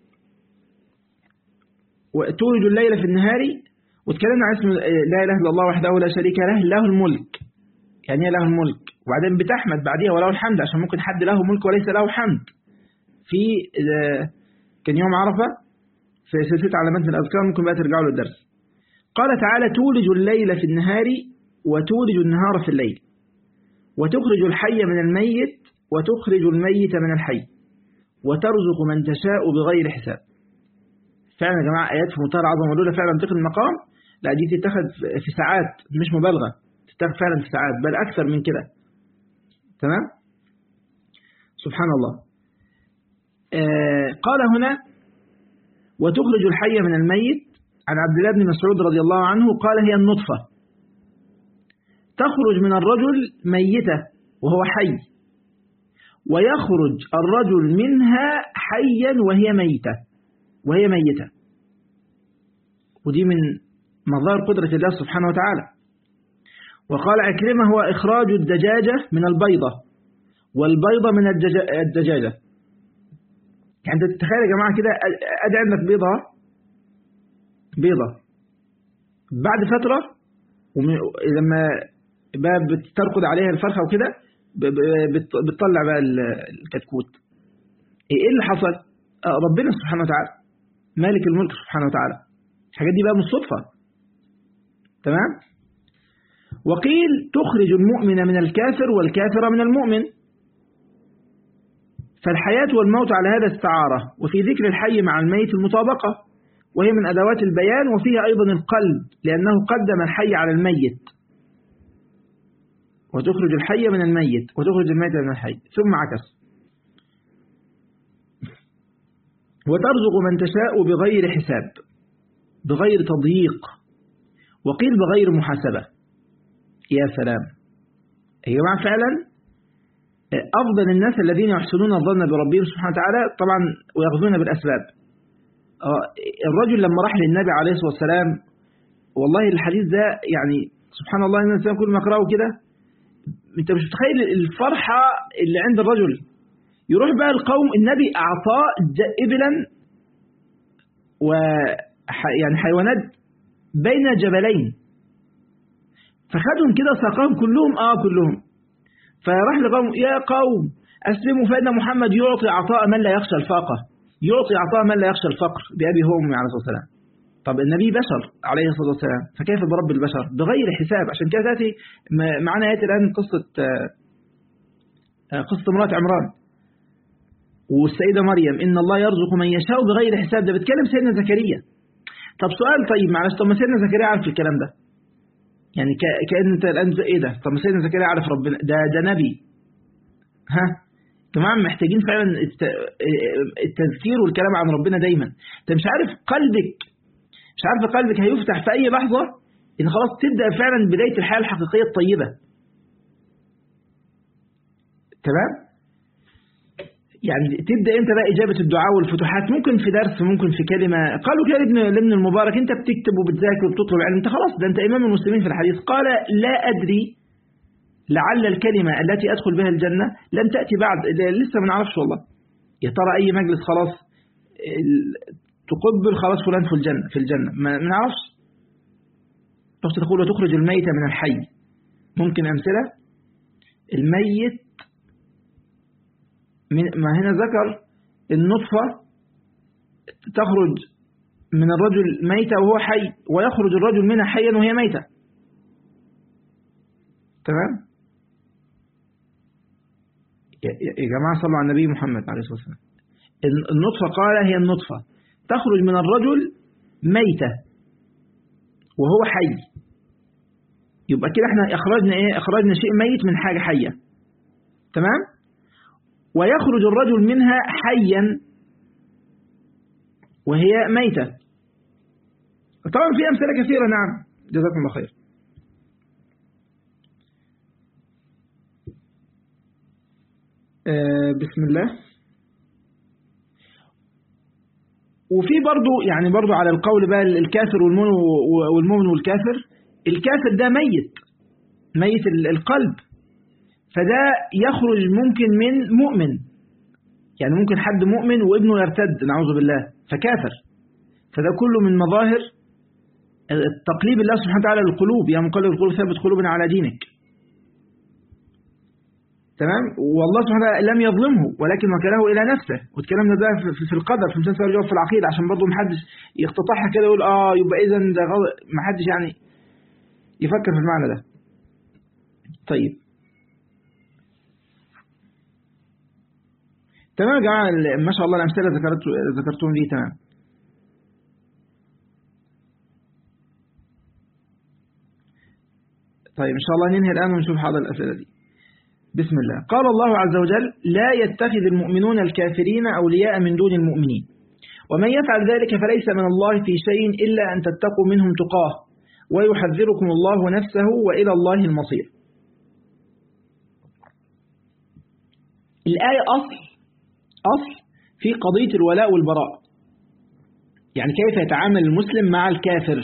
وتولج الليل في النهار وتكلمنا عن اسم لا إله إلا الله وحده لا شريك له له الملك يعني له الملك وبعدين بتحمد بعديها وله الحمد عشان ممكن حد له ملك وليس له حمد في كان يوم عرفة في سلسلة علامات من الأذكار ممكن بقى ترجعوا للدرس قال تعالى تولج الليل في النهار وتولج النهار في الليل وتخرج الحي من الميت وتخرج الميت من الحي وترزق من تشاء بغير حساب فعلا يا جماعة آيات في منتهى العظمة ولولا فعلا تقل المقام لا دي تتخذ في ساعات مش مبالغة تتخذ فعلا في ساعات بل أكثر من كده تمام سبحان الله آه قال هنا وتخرج الحي من الميت عن عبد الله بن مسعود رضي الله عنه قال هي النطفة تخرج من الرجل ميتة وهو حي ويخرج الرجل منها حيا وهي ميتة وهي ميتة ودي من مظاهر قدرة الله سبحانه وتعالى وقال عكرمة هو إخراج الدجاجة من البيضة والبيضة من الدجاجة يعني تتخيل يا جماعة كده أدي عندك بيضة بيضة بعد فترة لما بقى بترقد عليها الفرخة وكده بتطلع بقى الكتكوت ايه اللي حصل ربنا سبحانه وتعالى مالك الملك سبحانه وتعالى الحاجات دي بقى مش صدفة تمام وقيل تخرج المؤمن من الكافر والكافر من المؤمن فالحياة والموت على هذا استعارة وفي ذكر الحي مع الميت المطابقة وهي من أدوات البيان وفيها أيضا القلب لأنه قدم الحي على الميت وتخرج الحي من الميت وتخرج الميت من الحي ثم عكس وترزق من تشاء بغير حساب بغير تضييق وقيل بغير محاسبة يا سلام يا جماعة فعلا أفضل الناس الذين يحسنون الظن بربهم سبحانه وتعالى طبعا ويأخذون بالأسباب الرجل لما راح للنبي عليه الصلاة والسلام والله الحديث ده يعني سبحان الله إن الإنسان كل ما يقرأه كده أنت مش متخيل الفرحة اللي عند الرجل يروح بقى القوم النبي أعطاه إبلا و يعني حيوانات بين جبلين فخدهم كده ساقهم كلهم آه كلهم فراح لقوم يا قوم أسلموا فإن محمد يعطي عطاء من لا يخشى الفاقة يعطي عطاء من لا يخشى الفقر بأبي هو أمي عليه الصلاة والسلام طب النبي بشر عليه الصلاة والسلام فكيف برب البشر بغير حساب عشان كده تأتي معنا آية الآن قصة قصة امرأة عمران والسيدة مريم إن الله يرزق من يشاء بغير حساب ده بتكلم سيدنا زكريا طب سؤال طيب معلش طب ما سيدنا زكريا عارف الكلام ده يعني كأن انت الآن ايه ده طب سيدنا زكريا عارف ربنا ده ده نبي ها جماعة محتاجين فعلا التذكير والكلام عن ربنا دايما انت مش عارف قلبك مش عارف قلبك هيفتح في أي لحظة إن خلاص تبدأ فعلا بداية الحياة الحقيقية الطيبة تمام يعني تبدأ انت بقى إجابة الدعاء والفتوحات ممكن في درس ممكن في كلمة قالوا كده ابن لابن المبارك انت بتكتب وبتذاكر وبتطلب علم انت خلاص ده انت إمام المسلمين في الحديث قال لا أدري لعل الكلمة التي أدخل بها الجنة لم تأتي بعد لسه ما نعرفش والله يا ترى أي مجلس خلاص تقبل خلاص فلان في الجنة في الجنة ما نعرفش تخت تقول وتخرج الميت من الحي ممكن أمثلة الميت من ما هنا ذكر النطفة تخرج من الرجل ميتة وهو حي ويخرج الرجل منها حيا وهي ميتة تمام يا جماعة صلوا على النبي محمد عليه الصلاة والسلام النطفة قال هي النطفة تخرج من الرجل ميتة وهو حي يبقى كده احنا اخرجنا ايه اخرجنا شيء ميت من حاجة حية تمام ويخرج الرجل منها حيا وهي ميتة طبعا في أمثلة كثيرة نعم جزاكم الله خير آه بسم الله وفي برضو يعني برضو على القول بقى الكافر والمؤمن والكافر الكافر ده ميت ميت القلب فده يخرج ممكن من مؤمن يعني ممكن حد مؤمن وابنه يرتد نعوذ بالله فكافر فده كله من مظاهر تقليب الله سبحانه وتعالى للقلوب يا مقلب القلوب ثبت قلوبنا على دينك تمام والله سبحانه وتعالى لم يظلمه ولكن وكله إلى نفسه والكلام ده في القدر في مسلسل الجواب في العقيدة عشان برضه محدش يقتطعها كده يقول اه يبقى اذا ده محدش يعني يفكر في المعنى ده طيب تمام يا جماعة ما شاء الله الأمثلة ذكرت ذكرتهم لي تمام طيب إن شاء الله ننهي الآن ونشوف هذا الأسئلة دي بسم الله قال الله عز وجل لا يتخذ المؤمنون الكافرين أولياء من دون المؤمنين ومن يفعل ذلك فليس من الله في شيء إلا أن تتقوا منهم تقاه ويحذركم الله نفسه وإلى الله المصير الآية أصل أصل في قضية الولاء والبراء يعني كيف يتعامل المسلم مع الكافر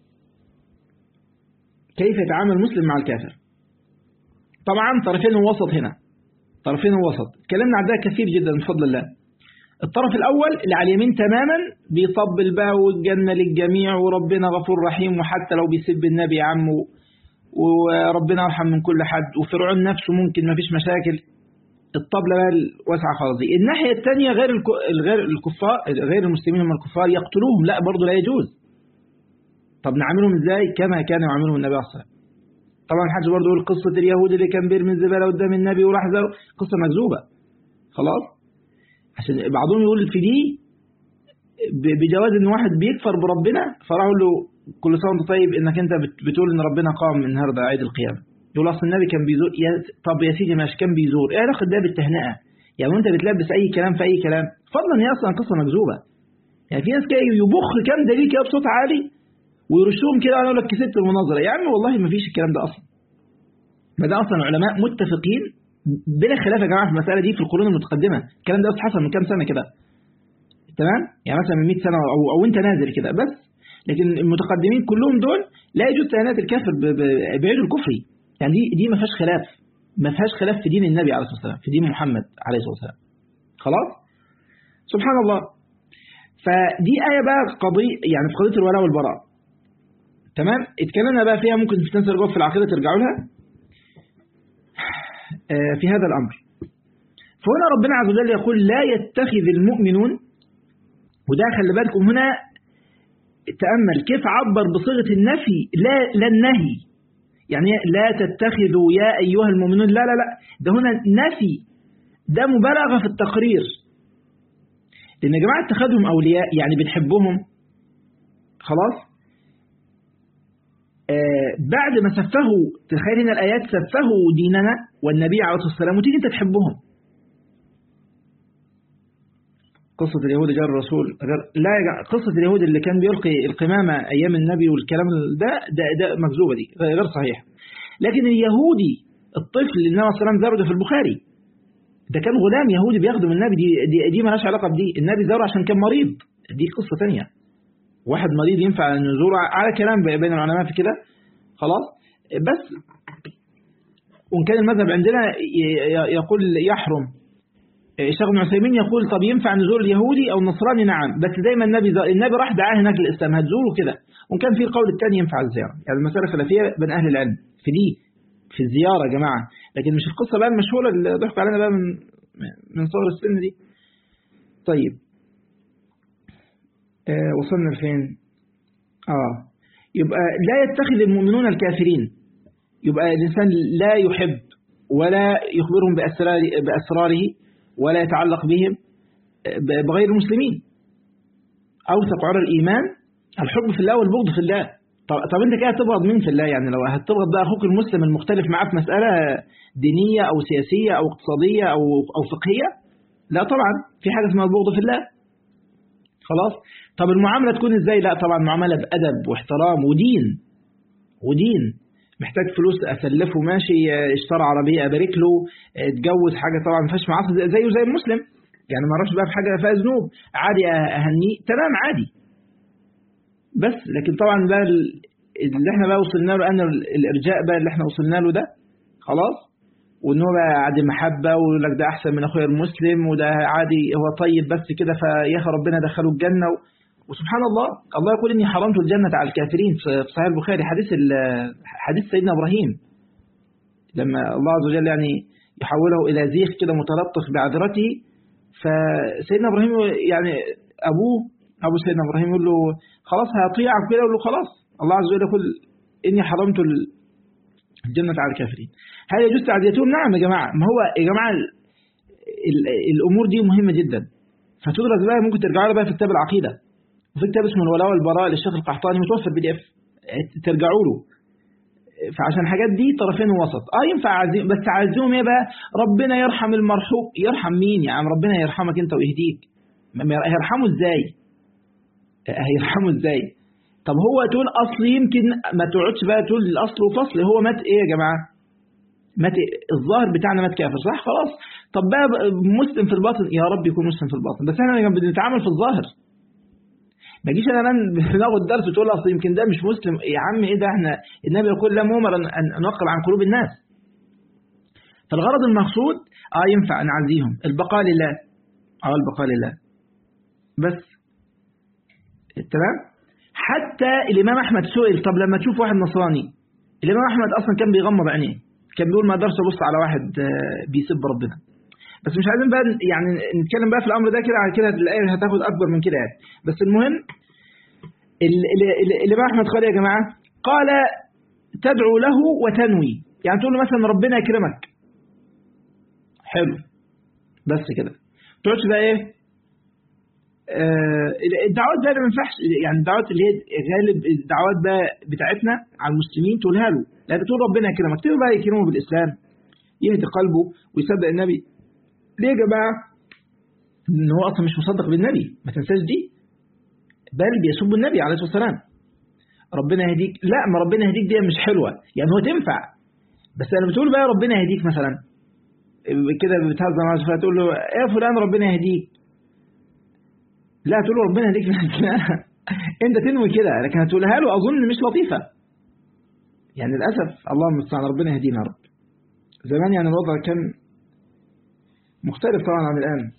كيف يتعامل المسلم مع الكافر طبعا طرفين وسط هنا طرفين وسط اتكلمنا عن ده كثير جدا بفضل الله الطرف الأول اللي على اليمين تماما بيطبل بقى والجنة للجميع وربنا غفور رحيم وحتى لو بيسب النبي يا عمه وربنا أرحم من كل حد وفرعون نفسه ممكن ما فيش مشاكل الطبلة بقى الواسعة خالص دي الناحية الثانية غير غير الكفار غير المسلمين هم الكفار يقتلوهم لا برضه لا يجوز طب نعملهم ازاي كما كان يعملهم النبي عليه الصلاة طبعا الحاج برضه يقول قصة اليهود اللي كان بيرمي الزبالة قدام النبي وراح زر قصة مكذوبة خلاص عشان بعضهم يقول في دي بجواز ان واحد بيكفر بربنا فراح يقول له كل سنه وانت طيب انك انت بتقول ان ربنا قام النهارده عيد القيامه يقول اصل النبي كان بيزور يا طب يا سيدي ماشي كان بيزور ايه علاقه ده بالتهنئه يعني وانت بتلبس اي كلام في اي كلام فضلا هي اصلا قصه مكذوبه يعني في ناس كده يبخ كام دليل كده بصوت عالي ويرشوهم كده يقول لك كسبت المناظره يا عم والله ما فيش الكلام ده اصلا ما ده اصلا علماء متفقين بلا خلاف يا جماعه في المساله دي في القرون المتقدمه الكلام ده بس حصل من كام سنه كده تمام يعني مثلا من 100 سنه او او انت نازل كده بس لكن المتقدمين كلهم دول لا يجوز تهانات الكافر بعيد الكفري يعني دي دي ما فيهاش خلاف ما فيهاش خلاف في دين النبي عليه الصلاه والسلام في دين محمد عليه الصلاه والسلام خلاص سبحان الله فدي آية بقى قضية يعني في قضية الولاء والبراء تمام اتكلمنا بقى فيها ممكن في تنسى في العقيدة ترجعوا لها في هذا الأمر فهنا ربنا عز وجل يقول لا يتخذ المؤمنون وده خلي بالكم هنا تأمل كيف عبر بصيغة النفي لا لا النهي يعني لا تتخذوا يا أيها المؤمنون لا لا لا ده هنا نفي ده مبالغة في التقرير لأن يا جماعة اتخذهم أولياء يعني بنحبهم خلاص آه بعد ما سفهوا تخيل ان الايات سفهوا ديننا والنبي عليه الصلاه والسلام وتيجي انت تحبهم قصة اليهود جار الرسول لا قصة اليهود اللي كان بيلقي القمامة أيام النبي والكلام ده ده, ده مكذوبة دي غير صحيح لكن اليهودي الطفل اللي النبي صلى الله عليه وسلم زوجه في البخاري ده كان غلام يهودي بيخدم النبي دي دي, دي مالهاش علاقة بدي النبي زاره عشان كان مريض دي قصة ثانية واحد مريض ينفع أن يزوره على كلام بين العلماء في كده خلاص بس وإن كان المذهب عندنا يقول يحرم الشيخ ابن عثيمين يقول طب ينفع نزور اليهودي او النصراني نعم بس دايما النبي النبي راح دعاه هناك للاسلام هتزوره كده وان كان في القول الثاني ينفع الزياره يعني المساله خلافيه بين اهل العلم في دي في الزياره يا جماعه لكن مش القصه بقى المشهوره اللي ضحكوا علينا بقى من من صغر السن دي طيب آه وصلنا لفين اه يبقى لا يتخذ المؤمنون الكافرين يبقى الانسان لا يحب ولا يخبرهم بأسرار بأسراره ولا يتعلق بهم بغير المسلمين أوثق عرى الإيمان الحب في الله والبغض في الله طب, طب أنت كده هتبغض مين في الله يعني لو هتبغض بقى أخوك المسلم المختلف معاه في مسألة دينية أو سياسية أو اقتصادية أو, أو فقهية لا طبعا في حاجة اسمها البغض في الله خلاص طب المعاملة تكون ازاي لا طبعا معاملة بأدب واحترام ودين ودين محتاج فلوس اسلفه ماشي اشترى عربيه ابارك له اتجوز حاجه طبعا ما فيهاش معاصي زيه زي المسلم يعني ما اعرفش بقى في حاجه فيها ذنوب عادي اهنيه تمام عادي بس لكن طبعا بقى اللي احنا بقى وصلنا له ان الارجاء بقى اللي احنا وصلنا له ده خلاص وان هو بقى عادي محبه ويقول لك ده احسن من اخويا المسلم وده عادي هو طيب بس كده فيا ربنا دخله الجنه وسبحان الله الله يقول إني حرمت الجنة على الكافرين في صحيح البخاري حديث حديث سيدنا إبراهيم لما الله عز وجل يعني يحوله إلى زيخ كده متلطف بعذرته فسيدنا إبراهيم يعني أبوه أبو سيدنا إبراهيم يقول له خلاص هطيعك كده يقول له خلاص الله عز وجل يقول إني حرمت الجنة على الكافرين هل يجوز تعزيتهم نعم يا جماعة ما هو يا جماعة الأمور دي مهمة جدا فتدرس بقى ممكن ترجعوا لها بقى في كتاب العقيدة وفي كتاب اسمه الولاء والبراء للشيخ القحطاني متوفر بي دي اف ترجعوا له فعشان الحاجات دي طرفين وسط اه ينفع عزيم بس عزيهم ايه بقى ربنا يرحم المرحوم يرحم مين يا عم ربنا يرحمك انت ويهديك هيرحمه ازاي هيرحمه ازاي طب هو تقول اصل يمكن ما تقعدش بقى تقول الاصل وفصل هو مات ايه يا جماعه مات إيه؟ الظاهر بتاعنا مات كافر صح خلاص طب بقى مسلم في الباطن يا رب يكون مسلم في الباطن بس احنا بنتعامل في الظاهر ما جيش انا ناخد درس وتقول اصل يمكن ده مش مسلم يا عم ايه ده احنا النبي يقول لا مؤمر ان نقل عن قلوب الناس فالغرض المقصود اه ينفع نعزيهم البقاء لله اه البقاء لله بس تمام حتى الامام احمد سئل طب لما تشوف واحد نصراني الامام احمد اصلا كان بيغمض عينيه كان بيقول ما اقدرش ابص على واحد بيسب ربنا بس مش عايزين بقى يعني نتكلم بقى في الامر ده كده على كده الايه هتاخد اكبر من كده يعني بس المهم اللي بقى احمد قال يا جماعه قال تدعو له وتنوي يعني تقول له مثلا ربنا يكرمك حلو بس كده تقعدش بقى ايه آه الدعوات بقى ما ينفعش يعني الدعوات اللي هي غالب الدعوات بقى بتاعتنا على المسلمين تقولها له لا بتقول ربنا يكرمك تقول بقى يكرمه بالاسلام يهدي قلبه ويصدق النبي ليه يا جماعة ان هو اصلا مش مصدق بالنبي ما تنساش دي بل بيسب النبي عليه الصلاة والسلام ربنا يهديك لا ما ربنا يهديك دي مش حلوة يعني هو تنفع بس انا بتقول بقى ربنا يهديك مثلا كده بتهزر مع شويه تقول له يا فلان ربنا يهديك لا تقول له ربنا يهديك انت تنوي كده لكن هتقولها له اظن مش لطيفه يعني للاسف الله المستعان ربنا يهدينا يا رب زمان يعني الوضع كان مختلف طبعا عن الآن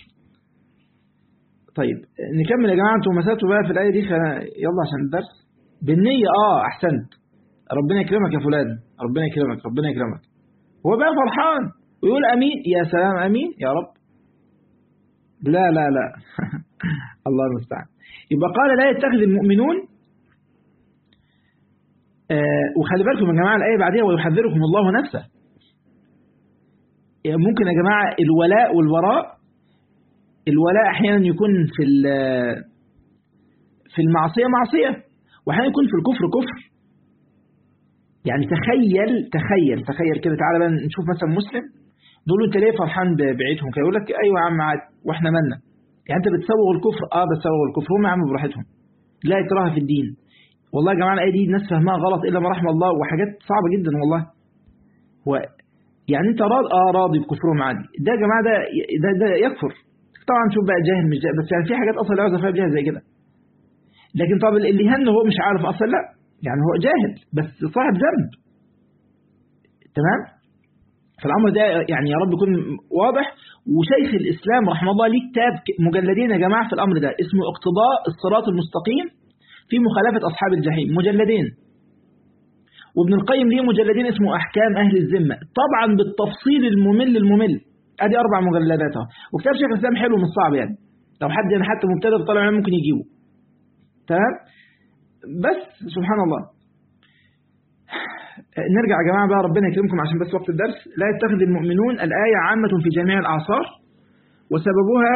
طيب نكمل يا جماعة انتم مساتوا بقى في الآية دي يلا عشان الدرس بالنية اه احسنت ربنا يكرمك يا فلان ربنا يكرمك ربنا يكرمك هو بقى فرحان ويقول امين يا سلام امين يا رب لا لا لا الله المستعان يبقى قال لا يتخذ المؤمنون آه وخلي بالكم يا جماعة الآية بعدها ويحذركم الله نفسه ممكن يا جماعة الولاء والوراء الولاء أحيانا يكون في في المعصية معصية وأحيانا يكون في الكفر كفر يعني تخيل تخيل تخيل كده تعالى بقى نشوف مثلا مسلم نقول له انت ليه فرحان بعيدهم كده يقول لك ايوه يا عم عادي واحنا مالنا يعني انت بتسوغ الكفر اه بتسوغ الكفر هم يا عم براحتهم لا اكراه في الدين والله يا جماعه الايه دي الناس فاهمها غلط الا ما رحم الله وحاجات صعبه جدا والله هو يعني انت راضي اه راضي بكفرهم عادي ده يا جماعه ده ده, ده يكفر طبعا شوف بقى جاهل مش جاهل بس يعني في حاجات اصلا لا يعذر فيها بجهل زي كده لكن طب اللي يهن هو مش عارف اصلا لا يعني هو جاهل بس صاحب ذنب تمام فالامر ده يعني يا رب يكون واضح وشيخ الاسلام رحمه الله ليه كتاب مجلدين يا جماعه في الامر ده اسمه اقتضاء الصراط المستقيم في مخالفه اصحاب الجحيم مجلدين وابن القيم ليه مجلدين اسمه احكام اهل الذمه طبعا بالتفصيل الممل الممل ادي اربع مجلدات اهو وكتاب شيخ الاسلام حلو مش صعب يعني لو حد يعني حتى مبتدئ طالع ممكن يجيبه تمام بس سبحان الله نرجع يا جماعة بقى ربنا يكرمكم عشان بس وقت الدرس لا يتخذ المؤمنون الآية عامة في جميع الأعصار وسببها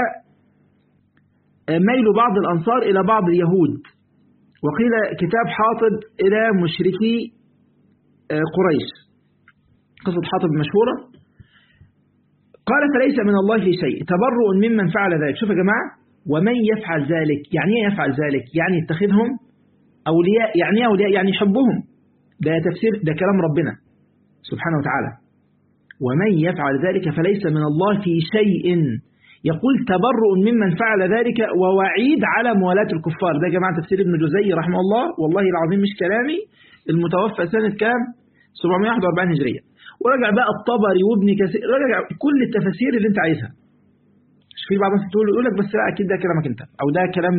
ميل بعض الأنصار إلى بعض اليهود وقيل كتاب حاطب إلى مشركي قريش قصة حاطب مشهورة قال فليس من الله في شيء تبرؤ ممن فعل ذلك شوف يا جماعة ومن يفعل ذلك يعني ايه يفعل ذلك يعني يتخذهم أولياء يعني ايه أولياء يعني يحبهم ده تفسير ده كلام ربنا سبحانه وتعالى ومن يفعل ذلك فليس من الله في شيء يقول تبرؤ ممن فعل ذلك ووعيد على موالاة الكفار ده يا جماعة تفسير ابن جزي رحمه الله والله العظيم مش كلامي المتوفى سنة كام 741 هجرية ورجع بقى الطبري وابن كثير رجع كل التفاسير اللي انت عايزها مش في بعض الناس تقول يقول لك بس لا اكيد ده كلامك انت او ده كلام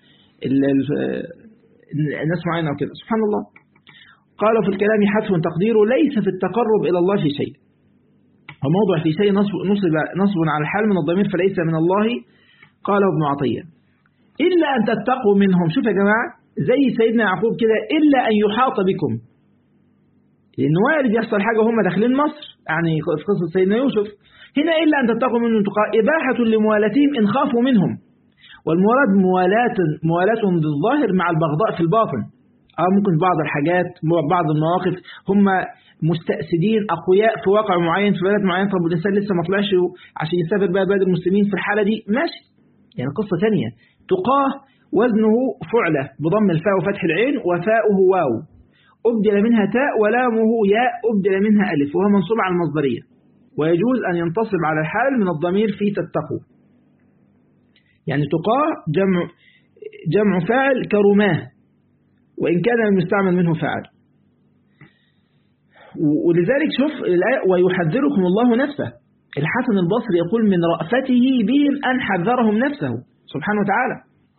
الناس معينه وكده سبحان الله قالوا في الكلام حذف تقديره ليس في التقرب إلى الله في شيء وموضع في شيء نصب, نصب, نصب على الحال من الضمير فليس من الله قاله ابن عطية إلا أن تتقوا منهم شوف يا جماعة زي سيدنا يعقوب كده إلا أن يحاط بكم لأن وارد يحصل حاجة وهم داخلين مصر يعني في قصة سيدنا يوسف هنا إلا أن تتقوا منهم تقاء إباحة لموالاتهم إن خافوا منهم والمراد موالاة موالاتهم بالظاهر مع البغضاء في الباطن أو ممكن بعض الحاجات بعض المواقف هم مستأسدين أقوياء في واقع معين في بلد معين طب الإنسان لسه ما طلعش عشان يسافر بقى بلد المسلمين في الحالة دي ماشي يعني قصة ثانية تقاه وزنه فعلة بضم الفاء وفتح العين وفاؤه واو أبدل منها تاء ولامه ياء أبدل منها ألف وهو منصوب على المصدرية ويجوز أن ينتصب على الحال من الضمير في تتقوا يعني تقاه جمع جمع فاعل كرماه وإن كان المستعمل منه فاعل ولذلك شوف الآية ويحذركم الله نفسه الحسن البصري يقول من رأفته بهم أن حذرهم نفسه سبحانه وتعالى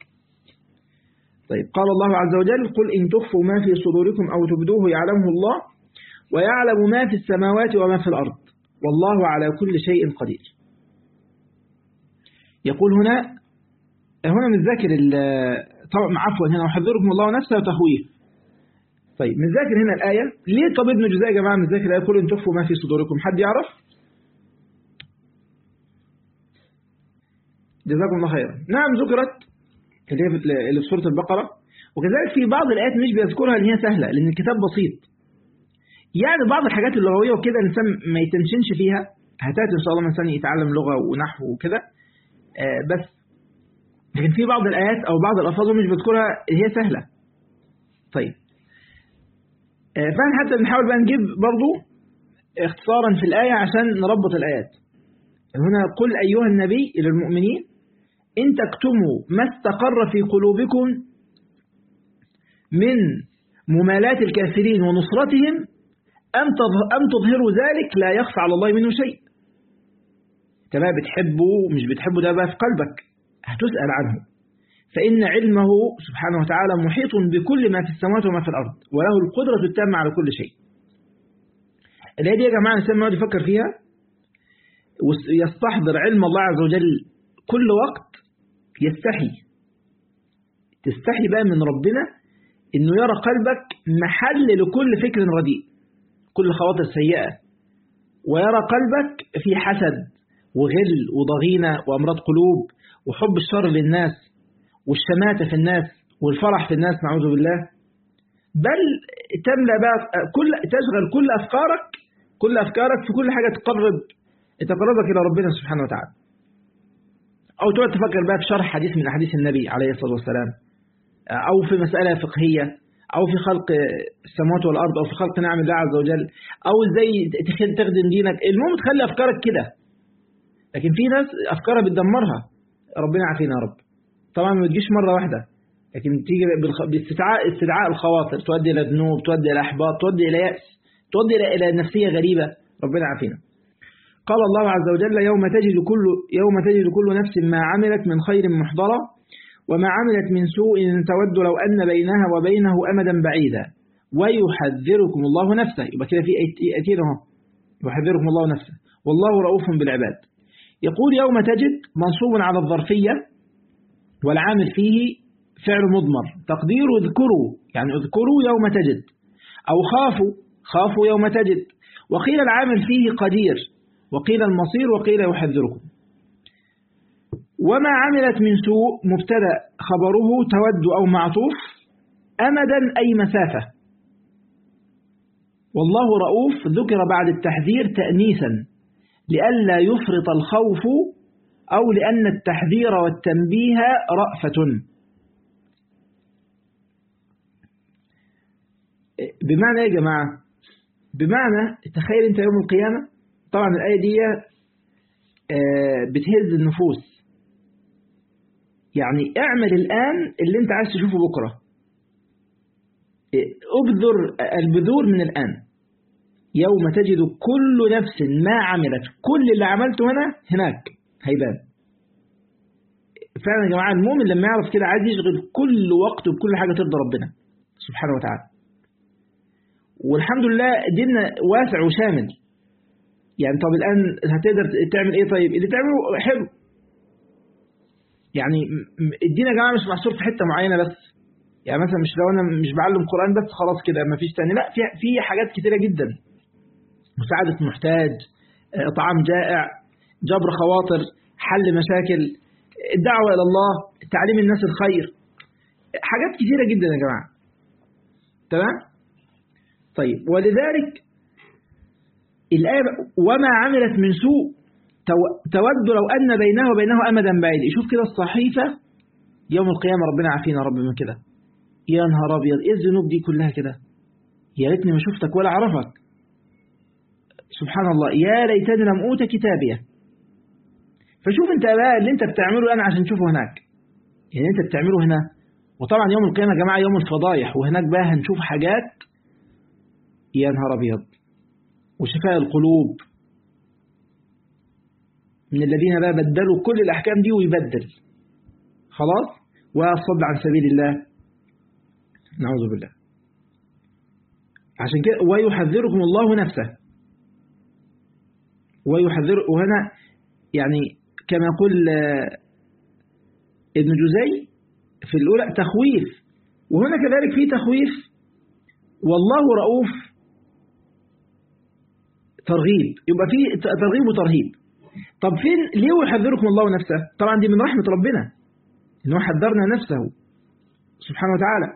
طيب قال الله عز وجل قل إن تخفوا ما في صدوركم أو تبدوه يعلمه الله ويعلم ما في السماوات وما في الأرض والله على كل شيء قدير يقول هنا هنا من ذاكر طبعا عفوا هنا أحذركم الله نفسه وتخويف طيب من ذاكر هنا الآية ليه طب ابن جزاء يا جماعة من ذاكر الآية قل إن تخفوا ما في صدوركم حد يعرف جزاكم الله خيرا نعم ذكرت اللي هي اللي في سورة البقرة وكذلك في بعض الآيات مش بيذكرها اللي هي سهلة لأن الكتاب بسيط يعني بعض الحاجات اللغوية وكده الإنسان ما يتنشنش فيها هتاتي إن شاء الله الإنسان يتعلم لغة ونحو وكده آه بس لكن في بعض الآيات أو بعض الألفاظ مش بذكرها هي سهلة طيب آه فاحنا حتى بنحاول بقى نجيب برضو اختصارا في الآية عشان نربط الآيات هنا قل أيها النبي إلى المؤمنين إن تكتموا ما استقر في قلوبكم من ممالاة الكافرين ونصرتهم أم تظهروا ذلك لا يخفى على الله منه شيء انت بقى بتحبه مش بتحبه ده بقى في قلبك هتسأل عنه فإن علمه سبحانه وتعالى محيط بكل ما في السماوات وما في الأرض وله القدرة التامة على كل شيء الآية دي يا جماعة الإنسان يقعد يفكر فيها ويستحضر علم الله عز وجل كل وقت يستحي تستحي بقى من ربنا إنه يرى قلبك محل لكل فكر رديء كل خواطر سيئة ويرى قلبك في حسد وغل وضغينة وأمراض قلوب وحب الشر للناس والشماتة في الناس والفرح في الناس نعوذ بالله بل تملى بقى كل تشغل كل أفكارك كل أفكارك في كل حاجة تقرب تقربك إلى ربنا سبحانه وتعالى أو تقعد تفكر بقى في شرح حديث من أحاديث النبي عليه الصلاة والسلام أو في مسألة فقهية أو في خلق السماوات والأرض أو في خلق نعم الله عز وجل أو إزاي تخدم دينك المهم تخلي أفكارك كده لكن في ناس أفكارها بتدمرها ربنا عافينا يا رب طبعا ما تجيش مرة واحدة لكن تيجي باستدعاء استدعاء الخواطر تؤدي إلى ذنوب تؤدي إلى إحباط تؤدي إلى يأس تؤدي إلى نفسية غريبة ربنا عافينا قال الله عز وجل يوم تجد كل يوم تجد كل نفس ما عملت من خير محضرة وما عملت من سوء تود لو أن بينها وبينه أمدا بعيدا ويحذركم الله نفسه يبقى كده في أكيد اهو يحذركم الله نفسه والله رؤوف بالعباد يقول يوم تجد منصوب على الظرفية والعامل فيه فعل مضمر تقدير اذكروا يعني اذكروا يوم تجد أو خافوا خافوا يوم تجد وقيل العامل فيه قدير وقيل المصير وقيل يحذركم وما عملت من سوء مبتدا خبره تود أو معطوف أمدا أي مسافة والله رؤوف ذكر بعد التحذير تأنيسا لئلا يفرط الخوف أو لأن التحذير والتنبيه رأفة بمعنى ايه يا جماعة بمعنى تخيل انت يوم القيامة طبعا الآية دي بتهز النفوس يعني اعمل الآن اللي انت عايز تشوفه بكرة ابذر البذور من الآن يوم تجد كل نفس ما عملت كل اللي عملته هنا هناك هيبان فعلا يا جماعة المؤمن لما يعرف كده عايز يشغل كل وقته بكل حاجة ترضى ربنا سبحانه وتعالى والحمد لله ديننا واسع وشامل يعني طب الآن هتقدر تعمل ايه طيب اللي تعمله حلو يعني الدين يا جماعة مش محصور في حتة معينة بس يعني مثلا مش لو انا مش بعلم قرآن بس خلاص كده ما فيش تاني لا في في حاجات كتيرة جدا مساعدة محتاج طعام جائع جبر خواطر حل مشاكل الدعوة إلى الله تعليم الناس الخير حاجات كتيرة جدا يا جماعة تمام طيب ولذلك الآية وما عملت من سوء تود لو أن بينه وبينه أمدا بعيد شوف كده الصحيفة يوم القيامة ربنا عافينا رب من كده يا نهار أبيض إيه الذنوب دي كلها كده يا ريتني ما شفتك ولا عرفك سبحان الله يا ليتني لم أوت كتابية فشوف انت بقى اللي انت بتعمله الآن عشان تشوفه هناك يعني انت بتعمله هنا وطبعا يوم القيامة يا جماعة يوم الفضايح وهناك بقى هنشوف حاجات يا نهار أبيض وشفاء القلوب من الذين بقى بدلوا كل الأحكام دي ويبدل خلاص والصد عن سبيل الله نعوذ بالله عشان كده ويحذركم الله نفسه ويحذر وهنا يعني كما يقول ابن جزي في الأولى تخويف وهنا كذلك في تخويف والله رؤوف ترغيب يبقى في ترغيب وترهيب طب فين ليه يحذركم الله نفسه طبعا دي من رحمة ربنا انه حذرنا نفسه سبحانه وتعالى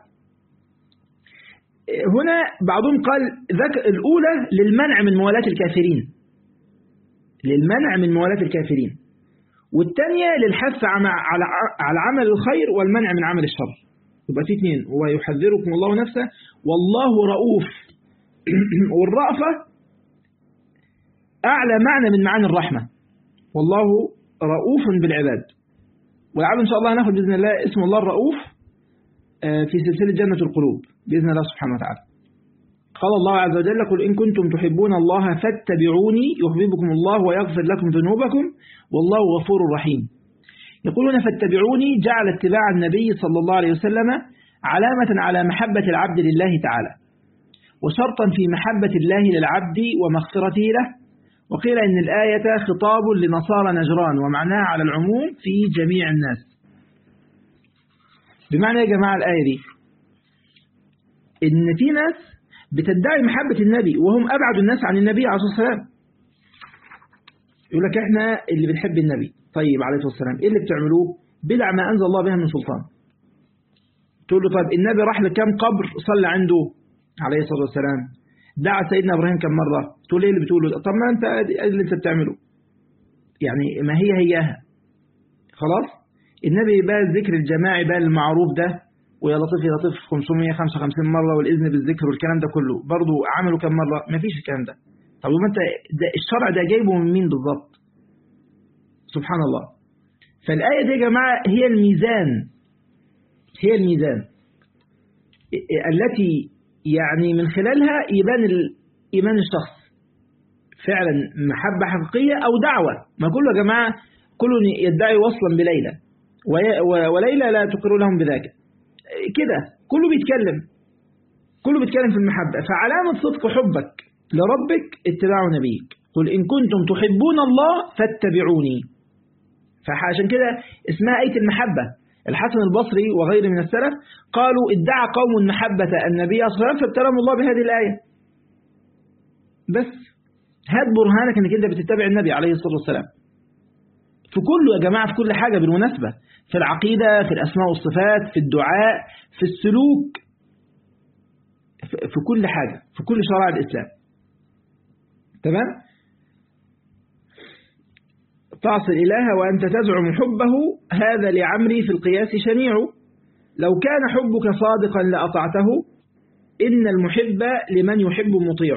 هنا بعضهم قال ذك الأولى للمنع من موالاة الكافرين للمنع من موالاة الكافرين والثانية للحث على على عمل الخير والمنع من عمل الشر يبقى في اثنين ويحذركم الله نفسه والله رؤوف والرأفة أعلى معنى من معاني الرحمة والله رؤوف بالعباد ولعل إن شاء الله هناخد بإذن الله اسم الله الرؤوف في سلسلة جنة القلوب بإذن الله سبحانه وتعالى قال الله عز وجل قل إن كنتم تحبون الله فاتبعوني يحببكم الله ويغفر لكم ذنوبكم والله غفور رحيم يقولون فاتبعوني جعل اتباع النبي صلى الله عليه وسلم علامة على محبة العبد لله تعالى وشرطا في محبة الله للعبد ومغفرته له وقيل إن الآية خطاب لنصارى نجران ومعناها على العموم في جميع الناس بمعنى يا جماعة الآية دي إن في ناس بتدعي محبة النبي وهم أبعد الناس عن النبي عليه الصلاة والسلام يقول لك إحنا اللي بنحب النبي طيب عليه الصلاة والسلام إيه اللي بتعملوه بدع ما أنزل الله بها من سلطان تقول له طيب النبي راح لكام قبر صلى عنده عليه الصلاة والسلام دعا سيدنا إبراهيم كم مرة تقول ايه اللي بتقوله طب ما أنت اللي أنت بتعمله يعني ما هي هياها خلاص النبي بقى الذكر الجماعي بقى المعروف ده ويا لطيف يا لطيف 555 مرة والإذن بالذكر والكلام ده كله برضه عمله كم مرة ما فيش الكلام ده طب وما انت ده الشرع ده جايبه من مين بالظبط سبحان الله فالآية دي يا جماعة هي الميزان هي الميزان التي يعني من خلالها يبان إيمان الشخص فعلا محبة حقيقية أو دعوة ما كله يا جماعة كل يدعي وصلا بليلى وليلى لا تقر لهم بذاك كده كله بيتكلم كله بيتكلم في المحبة فعلامة صدق حبك لربك اتباع نبيك قل إن كنتم تحبون الله فاتبعوني فعشان كده اسمها آية المحبة الحسن البصري وغيره من السلف قالوا ادعى قوم محبة النبي صلى الله عليه وسلم فابتلهم الله بهذه الآية بس هات برهانك انك انت بتتبع النبي عليه الصلاة والسلام في كله يا جماعة في كل حاجة بالمناسبة في العقيدة في الأسماء والصفات في الدعاء في السلوك في كل حاجة في كل شرائع الإسلام تمام تعصي الإله وأنت تزعم حبه هذا لعمري في القياس شنيع لو كان حبك صادقا لأطعته إن المحب لمن يحب مطيع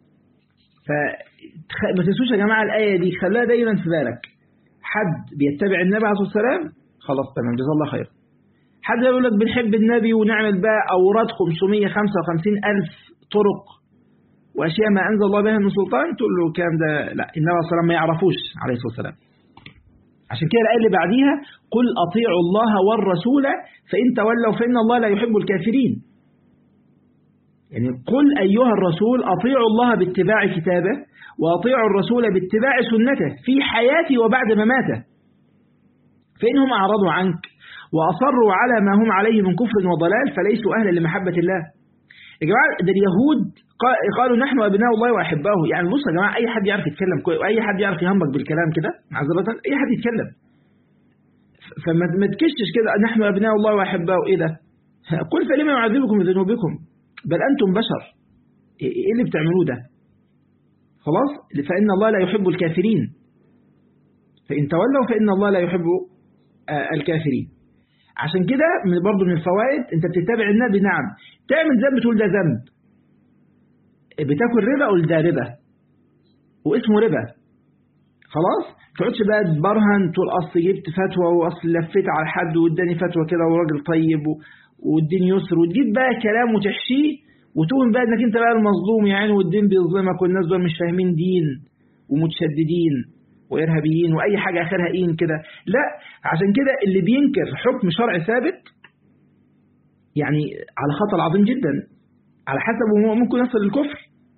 فما تنسوش يا جماعة الآية دي خليها دايما في بالك حد بيتبع النبي عليه الصلاة والسلام خلاص تمام جزا الله خير حد يقول لك بنحب النبي ونعمل بقى أوراد 555 ألف طرق وأشياء ما أنزل الله بها من سلطان تقول له الكلام ده لا النبي عليه الصلاة والسلام ما يعرفوش عليه الصلاة والسلام عشان كده الآية اللي بعديها قل أطيعوا الله والرسول فإن تولوا فإن الله لا يحب الكافرين يعني قل أيها الرسول أطيعوا الله باتباع كتابه وأطيعوا الرسول باتباع سنته في حياتي وبعد مماته فإنهم أعرضوا عنك وأصروا على ما هم عليه من كفر وضلال فليسوا أهلا لمحبة الله يا جماعة ده اليهود قالوا نحن أبناء الله وأحباه يعني بص يا جماعة أي حد يعرف يتكلم كويس وأي حد يعرف يهمك بالكلام كده معذرة أي حد يتكلم فما تكشش كده نحن أبناء الله وأحباه إيه ده قل فلما يعذبكم بذنوبكم بل أنتم بشر إيه اللي بتعملوه ده خلاص فإن الله لا يحب الكافرين فإن تولوا فإن الله لا يحب الكافرين عشان كده من برضه من الفوائد انت بتتبع النبي نعم تعمل ذنب تقول ده ذنب بتاكل ربا قول ده ربا واسمه ربا خلاص تقعدش بقى تبرهن تقول اصل جبت فتوى واصل لفيت على حد واداني فتوى كده وراجل طيب والدين يسر وتجيب بقى كلام وتحشيه وتقول بقى انك انت بقى المظلوم يعني والدين بيظلمك والناس دول مش فاهمين دين ومتشددين وإرهابيين وأي حاجة آخرها إين كده لا عشان كده اللي بينكر حكم شرع ثابت يعني على خطر عظيم جدا على حسب هو ممكن يصل للكفر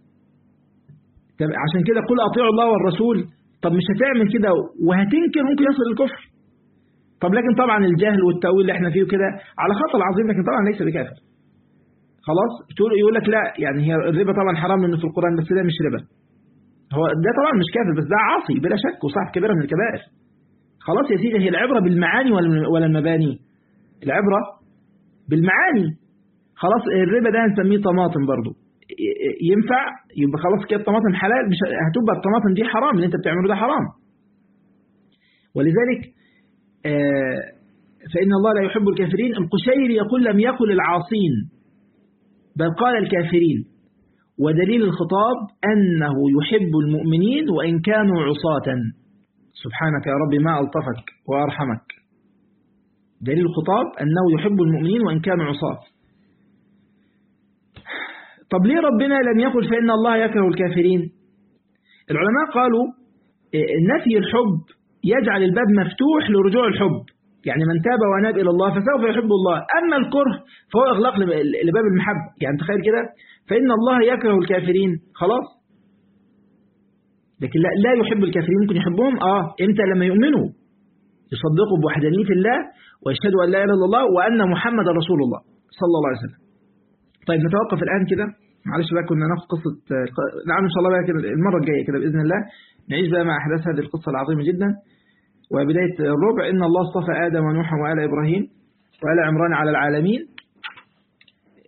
عشان كده قل أطيعوا الله والرسول طب مش هتعمل كده وهتنكر ممكن يصل للكفر طب لكن طبعا الجهل والتأويل اللي احنا فيه كده على خطر عظيم لكن طبعا ليس بكافر خلاص تقول يقول لك لا يعني هي الربا طبعا حرام منه في القرآن بس ده مش ربا هو ده طبعا مش كافر بس ده عاصي بلا شك وصاحب كبيرة من الكبائر خلاص يا سيدي هي العبرة بالمعاني ولا المباني العبرة بالمعاني خلاص الربا ده هنسميه طماطم برضو ينفع يبقى خلاص كده الطماطم حلال مش هتبقى الطماطم دي حرام اللي انت بتعمله ده حرام ولذلك فإن الله لا يحب الكافرين القشيري يقول لم يقل العاصين بل قال الكافرين ودليل الخطاب أنه يحب المؤمنين وإن كانوا عصاة سبحانك يا رب ما ألطفك وأرحمك دليل الخطاب أنه يحب المؤمنين وإن كانوا عصاة طب ليه ربنا لم يقل فإن الله يكره الكافرين العلماء قالوا نفي الحب يجعل الباب مفتوح لرجوع الحب يعني من تاب وناب إلى الله فسوف يحب الله أما الكره فهو إغلاق لباب المحبة يعني تخيل كده فإن الله يكره الكافرين خلاص لكن لا, لا يحب الكافرين ممكن يحبهم آه إمتى لما يؤمنوا يصدقوا بوحدانية الله ويشهدوا أن لا إله إلا الله وأن محمد رسول الله صلى الله عليه وسلم طيب نتوقف الآن كده معلش بقى كنا ناخد قصة نعم إن شاء الله بقى كده المرة الجاية كده بإذن الله نعيش بقى مع أحداث هذه القصة العظيمة جدا وبداية الربع إن الله اصطفى آدم ونوحا وآل إبراهيم وآل عمران على العالمين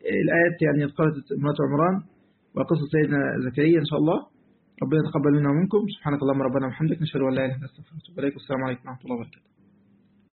الآيات يعني قالت امرأة عمران وقصة سيدنا زكريا إن شاء الله ربنا يتقبل منا ومنكم سبحانك اللهم ربنا وبحمدك نشهد أن لا إله إلا أنت نستغفرك ونتوب إليك والسلام عليكم ورحمة الله وبركاته